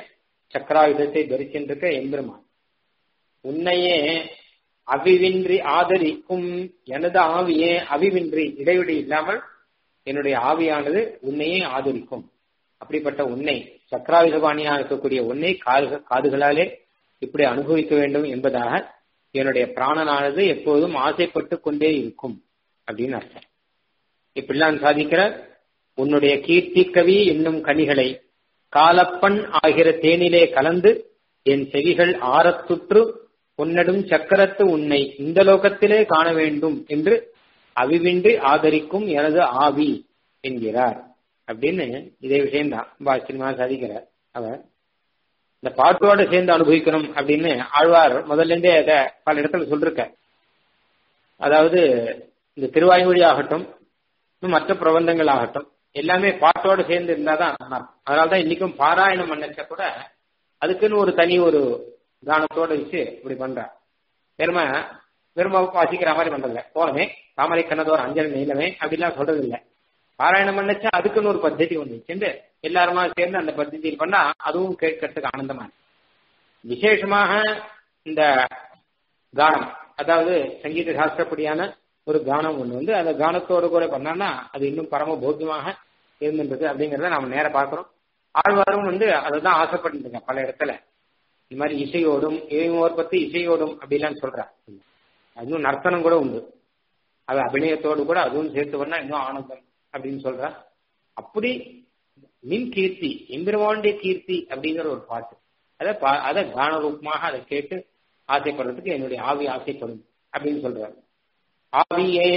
சக்கராயுதத்தை தரிச்சின்றிருக்க எம்பெருமான் உன்னையே அவிவின்றி ஆதரிக்கும் எனது ஆவியே அவிவின்றி இடைவெளி இல்லாமல் என்னுடைய ஆவியானது உன்னையே ஆதரிக்கும் அப்படிப்பட்ட உன்னை சக்கராயுதபாணியா இருக்கக்கூடிய உன்னை காது காதுகளாலே இப்படி அனுபவிக்க வேண்டும் என்பதாக என்னுடைய பிராணனானது எப்போதும் ஆசைப்பட்டு கொண்டே இருக்கும் அப்படின்னு அர்த்தம் இப்படிலாம் சாதிக்கிற உன்னுடைய கீர்த்தி கவி என்னும் கனிகளை காலப்பண் ஆகிற தேனிலே கலந்து என் செவிகள் ஆரத்துற்று உன்னடும் சக்கரத்து உன்னை இந்த லோகத்திலே காண வேண்டும் என்று அவிவின்றி ஆதரிக்கும் எனது ஆவி என்கிறார் அப்படின்னு இதே விஷயம்தான் ரொம்ப ஆச்சரியமா சாதிக்கிறார் அவர் இந்த பாட்டோட சேர்ந்து அனுபவிக்கணும் அப்படின்னு ஆழ்வார் முதல்ல இருந்தே அதை பல இடத்துல சொல்லிருக்க அதாவது இந்த திருவாய்மொழி ஆகட்டும் மற்ற பிரபந்தங்கள் ஆகட்டும் எல்லாமே பாட்டோட சேர்ந்து இருந்தாதான் அதனாலதான் இன்னைக்கும் பாராயணம் பண்ணச்ச கூட அதுக்குன்னு ஒரு தனி ஒரு கானத்தோட வச்சு இப்படி பண்ற பெருமை பெருமை வாசிக்கிற மாதிரி பண்றதில்ல போலமே தாமரை கண்ணதோர் அஞ்சல் நீளமே அப்படிலாம் சொல்றது இல்லை பாராயணம் பண்ணச்சா அதுக்குன்னு ஒரு பద్ధதி ஒன்று வச்சுட்டு எல்லாருமா சேர்ந்து அந்த பద్ధதியில் பண்ணா அதுவும் கேட்கறதுக்கு ஆனந்தமா விசேஷமாக இந்த கானம் அதாவது சங்கீத சாஸ்திரப்படியான ஒரு கானம் ஒன்று வந்து அந்த கானத்தோடு கூட பண்ணான்னா அது இன்னும் பரம போக்கியமாக இருந்துன்றது அப்படிங்கறத நாம நேர பாக்குறோம் ஆழ்வாரும் வந்து அதை தான் ஆசைப்பட்டு பல இடத்துல இந்த மாதிரி இசையோடும் இவங்க பத்தி இசையோடும் அப்படிலாம் சொல்றா அதுவும் நர்த்தனம் கூட உண்டு அது அபிநயத்தோடு கூட அதுவும் சேர்த்து பண்ணா இன்னும் ஆனந்தம் அப்படின்னு சொல்றா அப்படி மின் கீர்த்தி எம்பெருமானுடைய கீர்த்தி அப்படிங்கிற ஒரு பாட்டு அதை அதை கான ரூபமாக அதை கேட்டு ஆசைப்படுறதுக்கு என்னுடைய ஆவி ஆசைப்படும் அப்படின்னு சொல்றாரு ஆவியே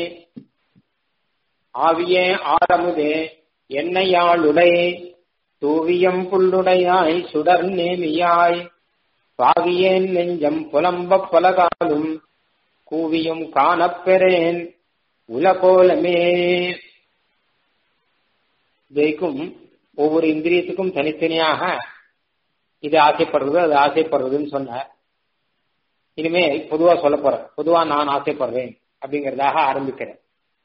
ஆவியே ஆரமுதே என்னையாளுடை தூவியம் புல்லுடையாய் சுடர் நேமியாய் பாவியேன் நெஞ்சம் புலம்ப பலகாலும் கூவியும் காணப்பெறேன் உலகோலமே இதைக்கும் ஒவ்வொரு இந்திரியத்துக்கும் தனித்தனியாக இது ஆசைப்படுறது அது ஆசைப்படுறதுன்னு சொன்னார் இனிமே பொதுவா சொல்ல போறேன் பொதுவா நான் ஆசைப்படுறேன் அப்படிங்கறதாக ஆரம்பிக்கிறேன்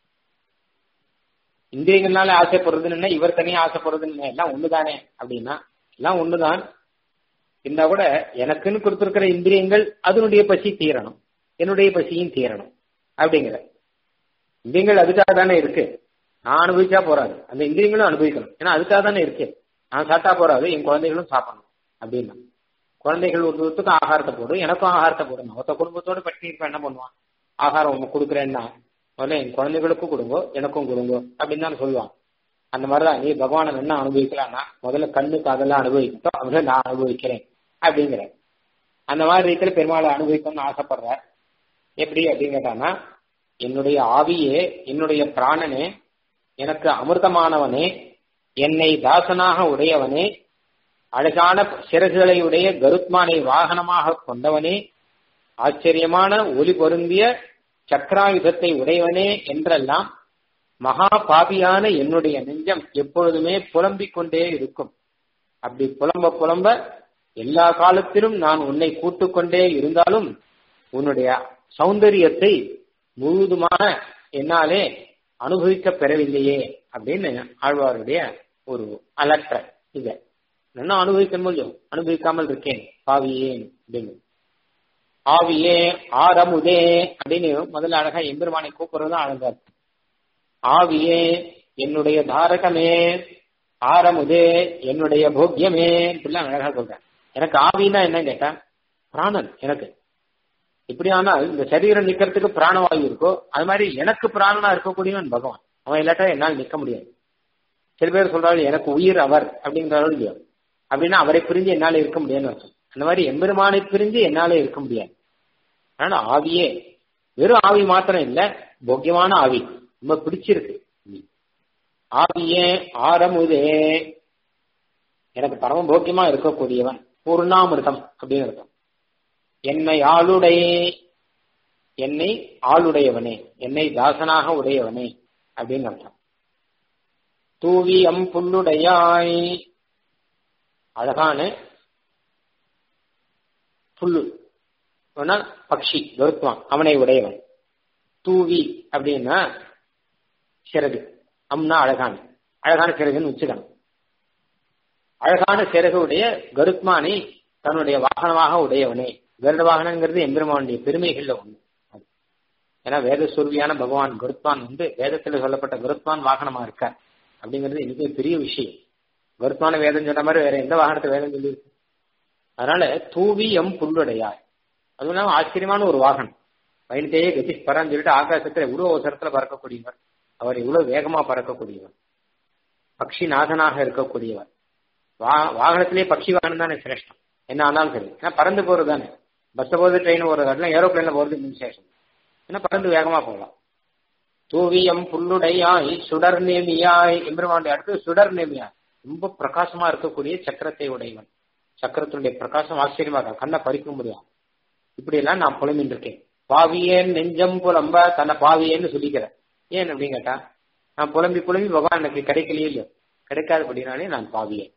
இந்திரியங்கள்னால ஆசைப்படுறதுன்னு இவர் தனியா ஆசைப்படுறதுன்னு எல்லாம் ஒண்ணுதானே அப்படின்னா எல்லாம் ஒண்ணுதான் இருந்தா கூட எனக்குன்னு கொடுத்திருக்கிற இந்திரியங்கள் அதனுடைய பசி தீரணும் என்னுடைய பசியும் தீரணும் அப்படிங்கிற இந்திரியங்கள் அதுக்காக தானே இருக்கு நான் அனுபவிச்சா போறாது அந்த இந்திரியங்களும் அனுபவிக்கணும் ஏன்னா அதுக்காக தானே இருக்கு நான் சாப்பிட்டா போறாது என் குழந்தைகளும் சாப்பிடணும் அப்படின்னா குழந்தைகள் ஒருத்தருக்கும் ஆகாரத்தை போடும் எனக்கும் ஆகாரத்தை போடணும் ஒருத்த குடும்பத்தோட பட்டினி இருப்ப என்ன பண்ணுவான் ஆகாரம் உங்க கொடுக்குறேன்னா முதல்ல என் குழந்தைகளுக்கும் கொடுங்கோ எனக்கும் கொடுங்கோ அப்படின்னு தான் சொல்லுவான் அந்த மாதிரிதான் நீ பகவானை என்ன அனுபவிக்கலாம்னா முதல்ல கண்ணுக்கு அதெல்லாம் அனுபவிக்கட்டும் அப்படின்னு நான் அனுபவிக்கிறேன் அப்படிங்கிற அந்த மாதிரி ரீதியில பெருமாளை அனுபவிக்கணும்னு ஆசைப்படுற எப்படி அப்படின்னு கேட்டானா என்னுடைய ஆவியே என்னுடைய பிராணனே எனக்கு அமிர்தமானவனே என்னை தாசனாக உடையவனே அழகான சிறகுகளை உடைய கருத்மானை வாகனமாக கொண்டவனே ஆச்சரியமான ஒளி பொருந்திய சக்கராயுதத்தை உடையவனே என்றெல்லாம் மகா பாபியான என்னுடைய நெஞ்சம் எப்பொழுதுமே புலம்பிக் கொண்டே இருக்கும் அப்படி புலம்ப புலம்ப எல்லா காலத்திலும் நான் உன்னை கூட்டுக்கொண்டே இருந்தாலும் உன்னுடைய சௌந்தரியத்தை முழுதுமாக என்னாலே அனுபவிக்க பெறவில்லையே அப்படின்னு ஆழ்வாருடைய ஒரு அலற்ற இத என்ன அனுபவிக்க முடியும் அனுபவிக்காமல் இருக்கேன் பாவியேன் அப்படின்னு ஆவியே ஆரமுதே அப்படின்னு முதல்ல அழகா எம்பெருமானை கூப்பிடுறது அழகா ஆவியே என்னுடைய தாரகமே ஆரமுதே என்னுடைய போக்கியமே இப்படிலாம் அழகா சொல்றேன் எனக்கு ஆவின்னா என்ன கேட்டா பிராணன் எனக்கு இப்படி ஆனால் இந்த சரீரம் நிக்கிறதுக்கு பிராணவாயு இருக்கோ அது மாதிரி எனக்கு பிராணனா இருக்கக்கூடியவன் பகவான் அவன் இல்லாட்டா என்னால் நிக்க முடியாது சில பேர் சொல்றாரு எனக்கு உயிர் அவர் அப்படிங்கிறாலும் இல்லையோ அப்படின்னா அவரை பிரிஞ்சு என்னால இருக்க முடியாதுன்னு அர்த்தம் அந்த மாதிரி எம்பெருமானை பிரிஞ்சு என்னால இருக்க முடியாது அதனால ஆவியே வெறும் ஆவி மாத்திரம் இல்ல போக்கியமான ஆவி ரொம்ப பிடிச்சிருக்கு ஆவியே ஆரமுதே எனக்கு பரம போக்கியமா இருக்கக்கூடியவன் பூர்ணாமிருதம் அப்படின்னு அர்த்தம் என்னை ஆளுடை என்னை ஆளுடையவனே என்னை தாசனாக உடையவனே அப்படின்னு அர்த்தம் தூவி அம் புல்லுடையாய் அழகான புல்லு பக்ஷி கருத்துவான் அவனை உடையவன் தூவி அப்படின்னா சிறகு அம்னா அழகான அழகான சிறகுன்னு வச்சுக்கணும் அழகான சிறகு உடைய கருத்மானை தன்னுடைய வாகனமாக உடையவனே கருட வாகனங்கிறது எம்பெருமானுடைய பெருமைகள்ல ஒண்ணு ஏன்னா வேத சுருவியான பகவான் கருத்மான் வந்து வேதத்துல சொல்லப்பட்ட கருத்மான் வாகனமா இருக்கார் அப்படிங்கிறது இன்னைக்கு பெரிய விஷயம் கருத்மான வேதம் சொன்ன மாதிரி வேற எந்த வாகனத்தை வேதம் சொல்லியிருக்கு அதனால தூவி எம் புல்லுடையார் அதுவும் இல்லாம ஆச்சரியமான ஒரு வாகனம் பயணித்தையே கதி பரான்னு சொல்லிட்டு ஆகாசத்துல இவ்வளவு அவசரத்துல பறக்கக்கூடியவர் அவர் இவ்வளவு வேகமா பறக்கக்கூடியவர் பக்ஷி நாதனாக இருக்கக்கூடியவர் வா வாகனத்திலேயே பக்ஷி வாகனம் தானே சிரேஷ்டம் என்ன ஆனாலும் சரி ஏன்னா பறந்து போறது தானே பஸ் போகுது ட்ரெயின் போறது அதெல்லாம் ஏரோப்ளைன்ல போறது இன்னும் விசேஷம் ஏன்னா பறந்து வேகமா போகலாம் தூவியம் புல்லுடையாய் சுடர் நேமியாய் எம்பெருமானுடைய அடுத்து சுடர் நேமியாய் ரொம்ப பிரகாசமா இருக்கக்கூடிய சக்கரத்தை உடையவன் சக்கரத்தினுடைய பிரகாசம் ஆச்சரியமா இருக்கும் கண்ணை பறிக்க முடியும் இப்படி எல்லாம் நான் புலம்பின்னு இருக்கேன் பாவியேன் நெஞ்சம் புலம்ப தன்னை பாவியேன்னு சொல்லிக்கிறேன் ஏன் அப்படின்னு கேட்டா நான் புலம்பி புலம்பி பகவான் எனக்கு கிடைக்கலையே இல்லையோ கிடைக்காதபடினாலே நான் பாவியேன்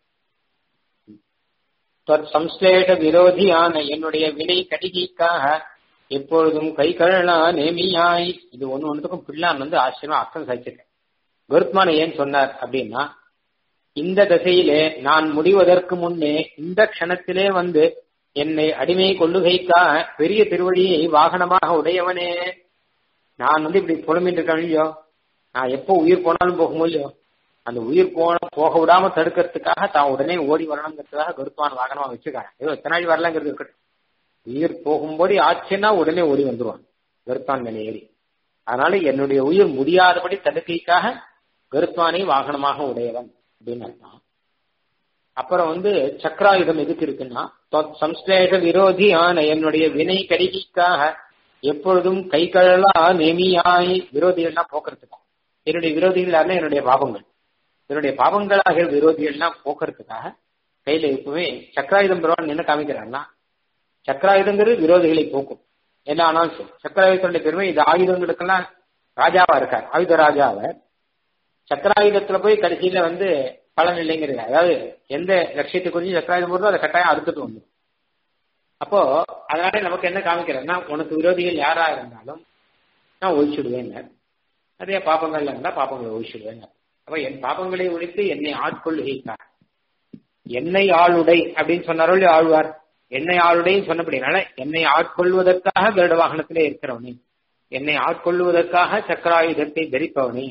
சம்ஸ்லேஷ விரோதியான என்னுடைய வினை கடிகைக்காக எப்பொழுதும் கை கழலா நேமியாய் இது ஒண்ணு ஒன்றுக்கும் பிள்ளான் வந்து ஆச்சரியமா அர்த்தம் சாதிச்சிருக்கேன் கருத்மான ஏன் சொன்னார் அப்படின்னா இந்த திசையிலே நான் முடிவதற்கு முன்னே இந்த க்ஷணத்திலே வந்து என்னை அடிமை கொள்ளுகைக்காக பெரிய திருவடியை வாகனமாக உடையவனே நான் வந்து இப்படி புலம்பிட்டு இருக்கேன் இல்லையோ நான் எப்போ உயிர் போனாலும் போகும் இல்லையோ அந்த உயிர் போன போக விடாம தடுக்கிறதுக்காக தான் உடனே ஓடி வரணுங்கிறதுக்காக கருப்பான வாகனமா வச்சிருக்காங்க ஏதோ எத்தனை நாள் வரலாங்கிறது இருக்கட்டும் உயிர் போகும்போது ஆச்சுன்னா உடனே ஓடி வந்துருவான் கருப்பான் மேலே ஏறி அதனால என்னுடைய உயிர் முடியாதபடி தடுக்கைக்காக கருப்பானை வாகனமாக உடையவன் அப்படின்னு அர்த்தம் அப்புறம் வந்து சக்கராயுதம் எதுக்கு இருக்குன்னா சம்ஸ்லேஷ விரோதியான என்னுடைய வினை கடிகைக்காக எப்பொழுதும் கை கழலா நேமியாய் விரோதிகள்லாம் போக்குறதுக்காக என்னுடைய விரோதிகள் யாருன்னா என்னுடைய பாவங்கள் என்னுடைய பாவங்களாக விரோதிகள்லாம் போக்குறதுக்காக கையில எப்பவுமே சக்கராயுதம் பெறுவான் என்ன காமிக்கிறான்னா சக்கராயுதங்கிறது விரோதிகளை போக்கும் என்ன ஆனாலும் சரி சக்கராயுதத்துடைய பெருமை இது ஆயுதங்களுக்கெல்லாம் ராஜாவா இருக்கார் ஆயுத ராஜாவை சக்கராயுதத்துல போய் கடைசியில வந்து பலன் இல்லைங்கிறது அதாவது எந்த லட்சியத்தை குறிஞ்சு சக்கராயுதம் போடுறதோ அதை கட்டாயம் அறுத்துட்டு வந்துடும் அப்போ அதனால நமக்கு என்ன காமிக்கிறேன்னா உனக்கு விரோதிகள் யாரா இருந்தாலும் நான் ஒழிச்சுடுவேன் அதே பாப்பங்கள்ல இருந்தா பாப்பங்களை ஒழிச்சுடுவேன் அப்ப என் பாப்பங்களை ஒழித்து என்னை ஆட்கொள்ளுகைக்கார் என்னை ஆளுடை அப்படின்னு சொன்னாரோ இல்லையோ ஆழ்வார் என்னை ஆளுடைன்னு சொன்னபடினால என்னை ஆட்கொள்வதற்காக கருட வாகனத்திலே இருக்கிறவனே என்னை ஆட்கொள்வதற்காக சக்கராயுதத்தை தரிப்பவனே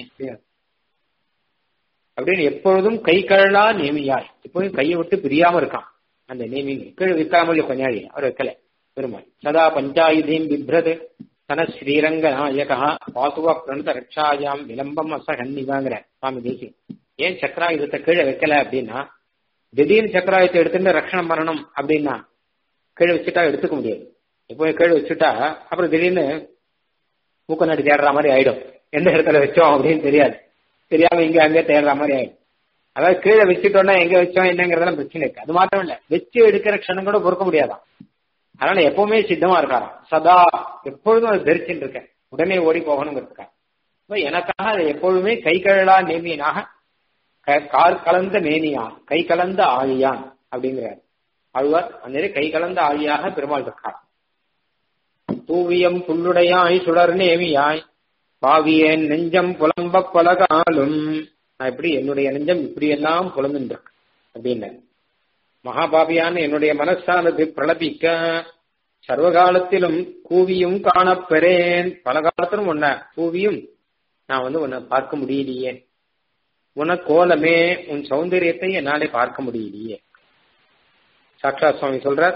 அப்படின்னு எப்பொழுதும் கை கழலா நேமியாய் எப்போதும் கையை விட்டு பிரியாம இருக்கான் அந்த நேமிங்க கீழே விற்காமல் கொஞ்சாடி அவர் வைக்கல பெருமாள் சதா பஞ்சாயுதீம் பிப்ரது தன ஸ்ரீரங்க நாயகா பாசுவ பிரணத ரட்சாயாம் விளம்பம் அசகன்னிதாங்கிற சுவாமி தேசி ஏன் சக்கராயுதத்தை கீழே வைக்கல அப்படின்னா திடீர்னு சக்கராயுதத்தை எடுத்துட்டு ரட்சணம் பண்ணணும் அப்படின்னா கீழே வச்சுட்டா எடுத்துக்க முடியாது இப்போ கீழே வச்சுட்டா அப்புறம் திடீர்னு மூக்க நாடி தேடுற மாதிரி ஆயிடும் எந்த இடத்துல வச்சோம் அப்படின்னு தெரியாது தெரியாம இங்க அங்கே தேடுற மாதிரி ஆயிடும் அதாவது கீழே வச்சுட்டோம்னா எங்க வச்சோம் என்னங்கிறதெல்லாம் பிரச்சனை இருக்கு அது மாத்திரம் இல்ல வச்சு எடுக்கிற க்ஷணம் கூட பொறுக்க முடியாதான் அதனால எப்பவுமே சித்தமா இருக்காராம் சதா எப்பொழுதும் அது தரிச்சுட்டு இருக்கேன் உடனே ஓடி போகணுங்கிறதுக்காக இப்ப எனக்காக அதை எப்பொழுதுமே கை கழலா நேமியனாக கார் கலந்த மேனியான் கை கலந்த ஆழியான் அப்படிங்கிறார் ஆழ்வார் அந்த கை கலந்த ஆழியாக பெருமாள் இருக்கார் தூவியம் புல்லுடையாய் சுடர் நேமியாய் பாவியேன் நெஞ்சம் புலம்ப பலகாலும் நான் இப்படி என்னுடைய நெஞ்சம் இப்படி எல்லாம் புலந்துருக்கு அப்படின்னு மகாபாபியான என்னுடைய மனசானது பிரளபிக்க சர்வகாலத்திலும் கூவியும் காணப்பெறேன் பல காலத்திலும் உன்னை கூவியும் நான் வந்து உன்னை பார்க்க முடியலையே உன கோலமே உன் சௌந்தரியத்தை என்னாலே பார்க்க முடியலையே சாக்ஷா சுவாமி சொல்றார்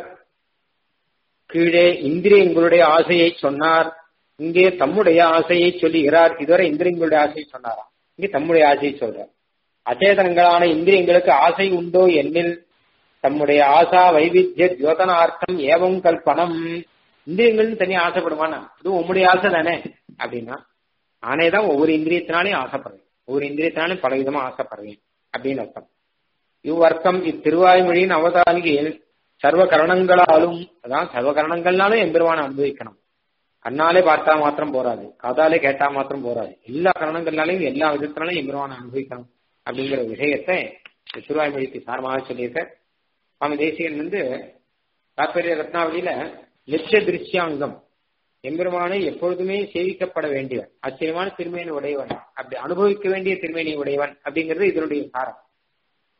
கீழே இந்திரியங்களுடைய ஆசையை சொன்னார் இங்கே தம்முடைய ஆசையை சொல்லுகிறார் இதுவரை இந்திரியங்களுடைய ஆசையை சொன்னாராம் இங்கே தம்முடைய ஆசையை சொல்றார் அச்சேதனங்களான இந்திரியங்களுக்கு ஆசை உண்டோ என்னில் தம்முடைய ஆசா வைவித்திய ஜோதனார்த்தம் ஏவம் கல்பனம் இந்திரியங்கள்னு தனியா ஆசைப்படுவானா இது உம்முடைய ஆசை தானே அப்படின்னா நானே தான் ஒவ்வொரு இந்திரியத்தினாலையும் ஆசைப்படுறேன் ஒவ்வொரு இந்திரியத்தினாலும் பல விதமா ஆசைப்படுறேன் அப்படின்னு அர்த்தம் இவ்வர்த்தம் இத்திருவாய்மொழியின் அவதானிகையில் சர்வ கரணங்களாலும் அதான் சர்வ கரணங்கள்னாலும் எம்பெருவானை அனுபவிக்கணும் கண்ணாலே பார்த்தா மாத்திரம் போராது காதாலே கேட்டா மாத்திரம் போராது எல்லா கரணங்கள்னாலையும் எல்லா விதத்தினாலையும் எம்பெருவானை அனுபவிக்கணும் அப்படிங்கிற விஷயத்தை திருவாய்மொழிக்கு சாரமாக சொல்லியிருக்க சுவாமி தேசியன் வந்து தாற்பரிய ரத்னாவளியில நித்திய திருஷ்யாங்கம் எம்பெருமானை எப்பொழுதுமே சேவிக்கப்பட வேண்டியவன் ஆச்சரியமான திருமேனி உடையவன் அப்படி அனுபவிக்க வேண்டிய திருமேனி உடையவன் அப்படிங்கிறது இதனுடைய சாரம்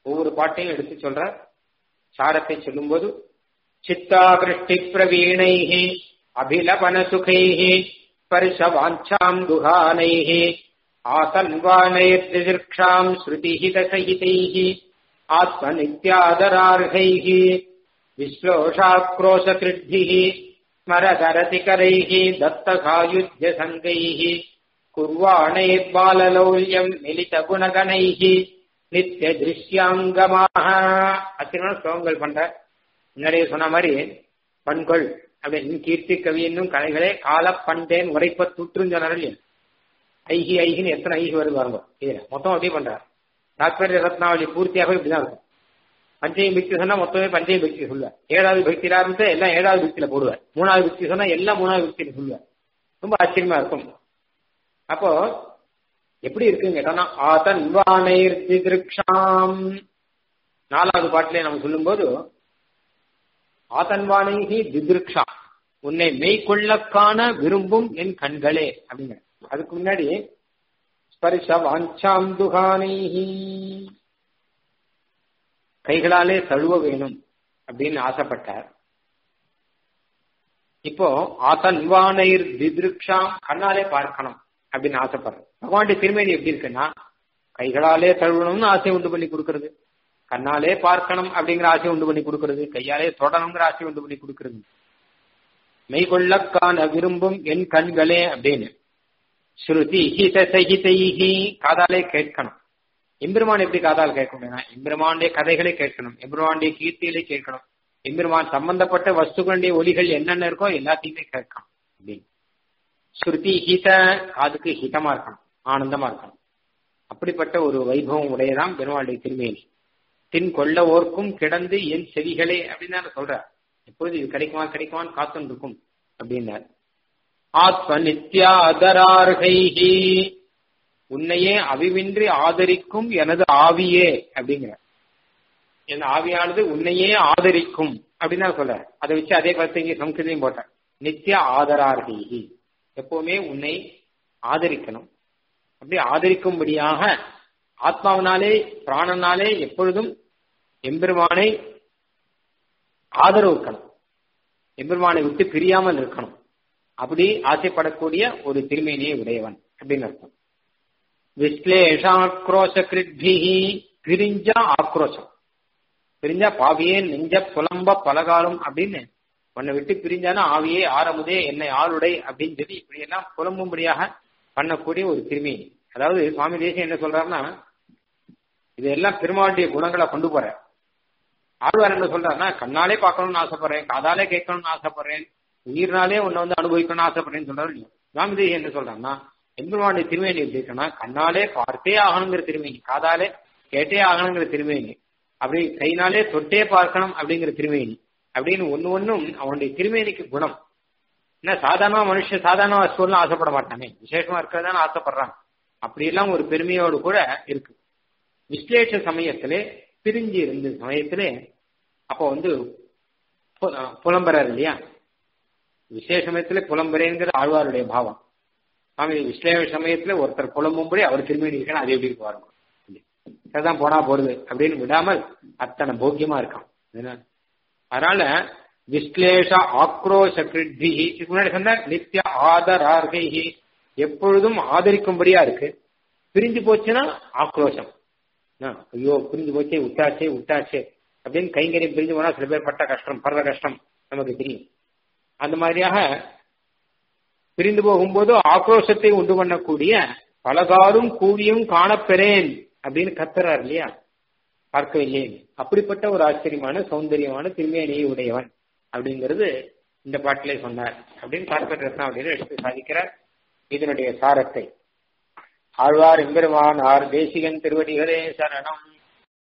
ஒவ்வொரு பாட்டையும் எடுத்து சொல்ற சாரத்தை சொல்லும்போது சித்தாகிருஷ்டி பிரவீணைஹி அபிலபன சுகைஹி ஸ்பர்ஷவாஞ்சாம் துகானைः ஆசன்வானைர்திதிர்க்ஷாம் ஸ்ருதிஹிதசகிதைः ஆத்மநித்யாதரார்கைः विश्लोषाक्रोशकृद्भिः स्मरतरतिकरैः दत्तसायुध्यसङ्गैः कुर्वाणैर्बाललौल्यम् मिलितगुणगणैः நித்தியதிருஷ்யாங்கமாக அத்தனை ஸ்லோகங்கள் பண்ற முன்னாடியே சொன்ன மாதிரி பண்கொள் அப்படின்னு கீர்த்தி கவி என்னும் கலைகளே கால பண்டேன் உரைப்ப துற்றுன்னு சொன்னார் இல்லையா ஐகி ஐகின்னு எத்தனை ஐகி வருது பாருங்க இதுல மொத்தம் அப்படியே பண்றாரு தாத்பரிய ரத்னாவளி பூர்த்தியாக இப்படிதான் இருக்கும் பஞ்சமி பக்தி சொன்னா மொத்தமே பஞ்சமி பக்தி சொல்லுவார் ஏழாவது பக்தியில ஆரம்பிச்சு எல்லாம் ஏழாவது பக்தியில போடுவார் மூணாவது பக்தி சொன்னா எல்லாம் மூணாவது பக்தியில சொல்லுவார் ரொம்ப ஆச்சரியமா இருக்கும் அப்போ எப்படி இருக்குன்னு கேட்டோம்னா ஆதன்வானைர் திதிருக்ஷாம் நாலாவது பாட்டிலே நம்ம சொல்லும்போது ஆதன்வானைகி திதிருக்ஷா உன்னை மெய்கொள்ளக்கான விரும்பும் என் கண்களே அப்படிங்கிற அதுக்கு முன்னாடி ஸ்பரிச வாஞ்சாம் துகானைஹி கைகளாலே தழுவ வேணும் அப்படின்னு ஆசைப்பட்டார் இப்போ ஆதன்வானைர் திதிருக்ஷாம் கண்ணாலே பார்க்கணும் அப்படின்னு ஆசைப்படுறேன் பகவானுடைய திருமேனி எப்படி இருக்குன்னா கைகளாலே தழுவணும்னு ஆசை உண்டு பண்ணி கொடுக்கறது கண்ணாலே பார்க்கணும் அப்படிங்கிற ஆசை உண்டு பண்ணி கொடுக்கறது கையாலே தொடணுங்கிற ஆசை உண்டு பண்ணி கொடுக்கறது மெய்கொள்ளக்கான விரும்பும் என் கண்களே அப்படின்னு ஸ்ருதி ஹித சகிதைஹி காதாலே கேட்கணும் எம்பெருமான் எப்படி காதால் கேட்க முடியும்னா எம்பெருமானுடைய கதைகளை கேட்கணும் எம்பெருமானுடைய கீர்த்திகளை கேட்கணும் எம்பெருமான் சம்பந்தப்பட்ட வஸ்துக்களுடைய ஒலிகள் என்னென்ன இருக்கோ எல்லாத்தையுமே கேட்கணும் அப்படின்னு ஸ்ருதி ஹித காதுக்கு ஹிதமா இருக்கணும் ஆனந்தமா இருக்கணும் அப்படிப்பட்ட ஒரு வைபவம் உடையதான் பெருமாளுடைய திருமேனி தின் கொள்ள ஓர்க்கும் கிடந்து என் செவிகளே அப்படின்னு தான் சொல்ற எப்பொழுது இது கிடைக்குமா கிடைக்குமான்னு காத்துன்னு இருக்கும் அப்படின்னார் ஆத்ம நித்யாதரார்கைஹி உன்னையே அவிவின்றி ஆதரிக்கும் எனது ஆவியே அப்படிங்கிற என் ஆவியானது உன்னையே ஆதரிக்கும் அப்படின்னு தான் சொல்ற அதை வச்சு அதே கருத்து இங்கே சம்ஸ்கிருதையும் போட்டேன் நித்திய ஆதரார்கைஹி எப்பவுமே உன்னை ஆதரிக்கணும் அப்படி ஆதரிக்கும்படியாக ஆத்மாவினாலே பிராணனாலே எப்பொழுதும் எம்பெருமானை ஆதரவு இருக்கணும் எம்பெருமானை விட்டு பிரியாமல் இருக்கணும் அப்படி ஆசைப்படக்கூடிய ஒரு திருமேனியை உடையவன் அப்படின்னு அர்த்தம் விஸ்லேஷாக்ரோஷ கிருட்பிஹி பிரிஞ்சா ஆக்ரோஷம் பிரிஞ்சா பாவியே நெஞ்ச புலம்ப பலகாலம் அப்படின்னு உன்னை விட்டு பிரிஞ்சானா ஆவியே ஆரமுதே என்னை ஆளுடை அப்படின்னு சொல்லி இப்படி எல்லாம் புலம்பும்படியாக பண்ணக்கூடிய ஒரு திருமேனி அதாவது சுவாமி தேசியம் என்ன சொல்றாருன்னா இதெல்லாம் பெருமாளுடைய குணங்களை கொண்டு போற ஆழ்வார் என்ன சொல்றாருன்னா கண்ணாலே பார்க்கணும்னு ஆசைப்படுறேன் காதாலே கேட்கணும்னு ஆசைப்படுறேன் உயிர்னாலே உன்னை வந்து அனுபவிக்கணும்னு ஆசைப்படுறேன்னு சொல்றாரு இல்லையா சுவாமி தேசியம் என்ன சொல்றாருன்னா எம்பெருமானுடைய திருமேனி எப்படி இருக்குன்னா கண்ணாலே பார்த்தே ஆகணுங்கிற திருமேனி காதாலே கேட்டே ஆகணுங்கிற திருமேனி அப்படி கைனாலே தொட்டே பார்க்கணும் அப்படிங்கிற திருமேனி அப்படின்னு ஒன்னு ஒன்னும் அவனுடைய திருமேனிக்கு குணம் என்ன சாதாரண மனுஷன் சாதாரண வசூல்லாம் ஆசைப்பட மாட்டானே விசேஷமா இருக்கிறதான ஆசைப்படுறான் அப்படி எல்லாம் ஒரு பெருமையோடு கூட இருக்கு விஸ்லேஷ சமயத்திலே பிரிஞ்சு இருந்த சமயத்திலே அப்போ வந்து புலம்புறாரு இல்லையா விசேஷ சமயத்துல புலம்புறேங்கிற ஆழ்வாருடைய பாவம் சுவாமி விஸ்லேஷ சமயத்துல ஒருத்தர் புலம்பும்படி அவர் திருமணி இருக்கணும் அது எப்படி இருக்கு பாருங்க தான் போனா போறது அப்படின்னு விடாமல் அத்தனை போக்கியமா இருக்கான் அதனால விஸ்லேஷ ஆக்ரோஷ கிருத்தி இதுக்கு முன்னாடி சொன்ன நித்திய ஆதரார்கை எப்பொழுதும் ஆதரிக்கும்படியா இருக்கு பிரிஞ்சு போச்சுன்னா ஆக்ரோஷம் ஐயோ பிரிஞ்சு போச்சே விட்டாச்சே விட்டாச்சே அப்படின்னு கைங்கரியம் பிரிஞ்சு போனா சில பேர் பட்ட கஷ்டம் படுற கஷ்டம் நமக்கு தெரியும் அந்த மாதிரியாக பிரிந்து போகும்போது ஆக்ரோஷத்தை உண்டு பண்ணக்கூடிய பலகாரும் கூவியும் காணப்பெறேன் அப்படின்னு கத்துறாரு இல்லையா பார்க்கவில்லை அப்படிப்பட்ட ஒரு ஆச்சரியமான சௌந்தரியமான திருமேனியை உடையவன் அப்படிங்கிறது இந்த பாட்டிலே சொன்னார் அப்படின்னு பார்ப்பட் ரத்னா அப்படின்னு எடுத்து சாதிக்கிறார் இதனுடைய சாரத்தை ஆழ்வார் எம்பெருமான் ஆர் தேசிகன் திருவடிகளே சரணம்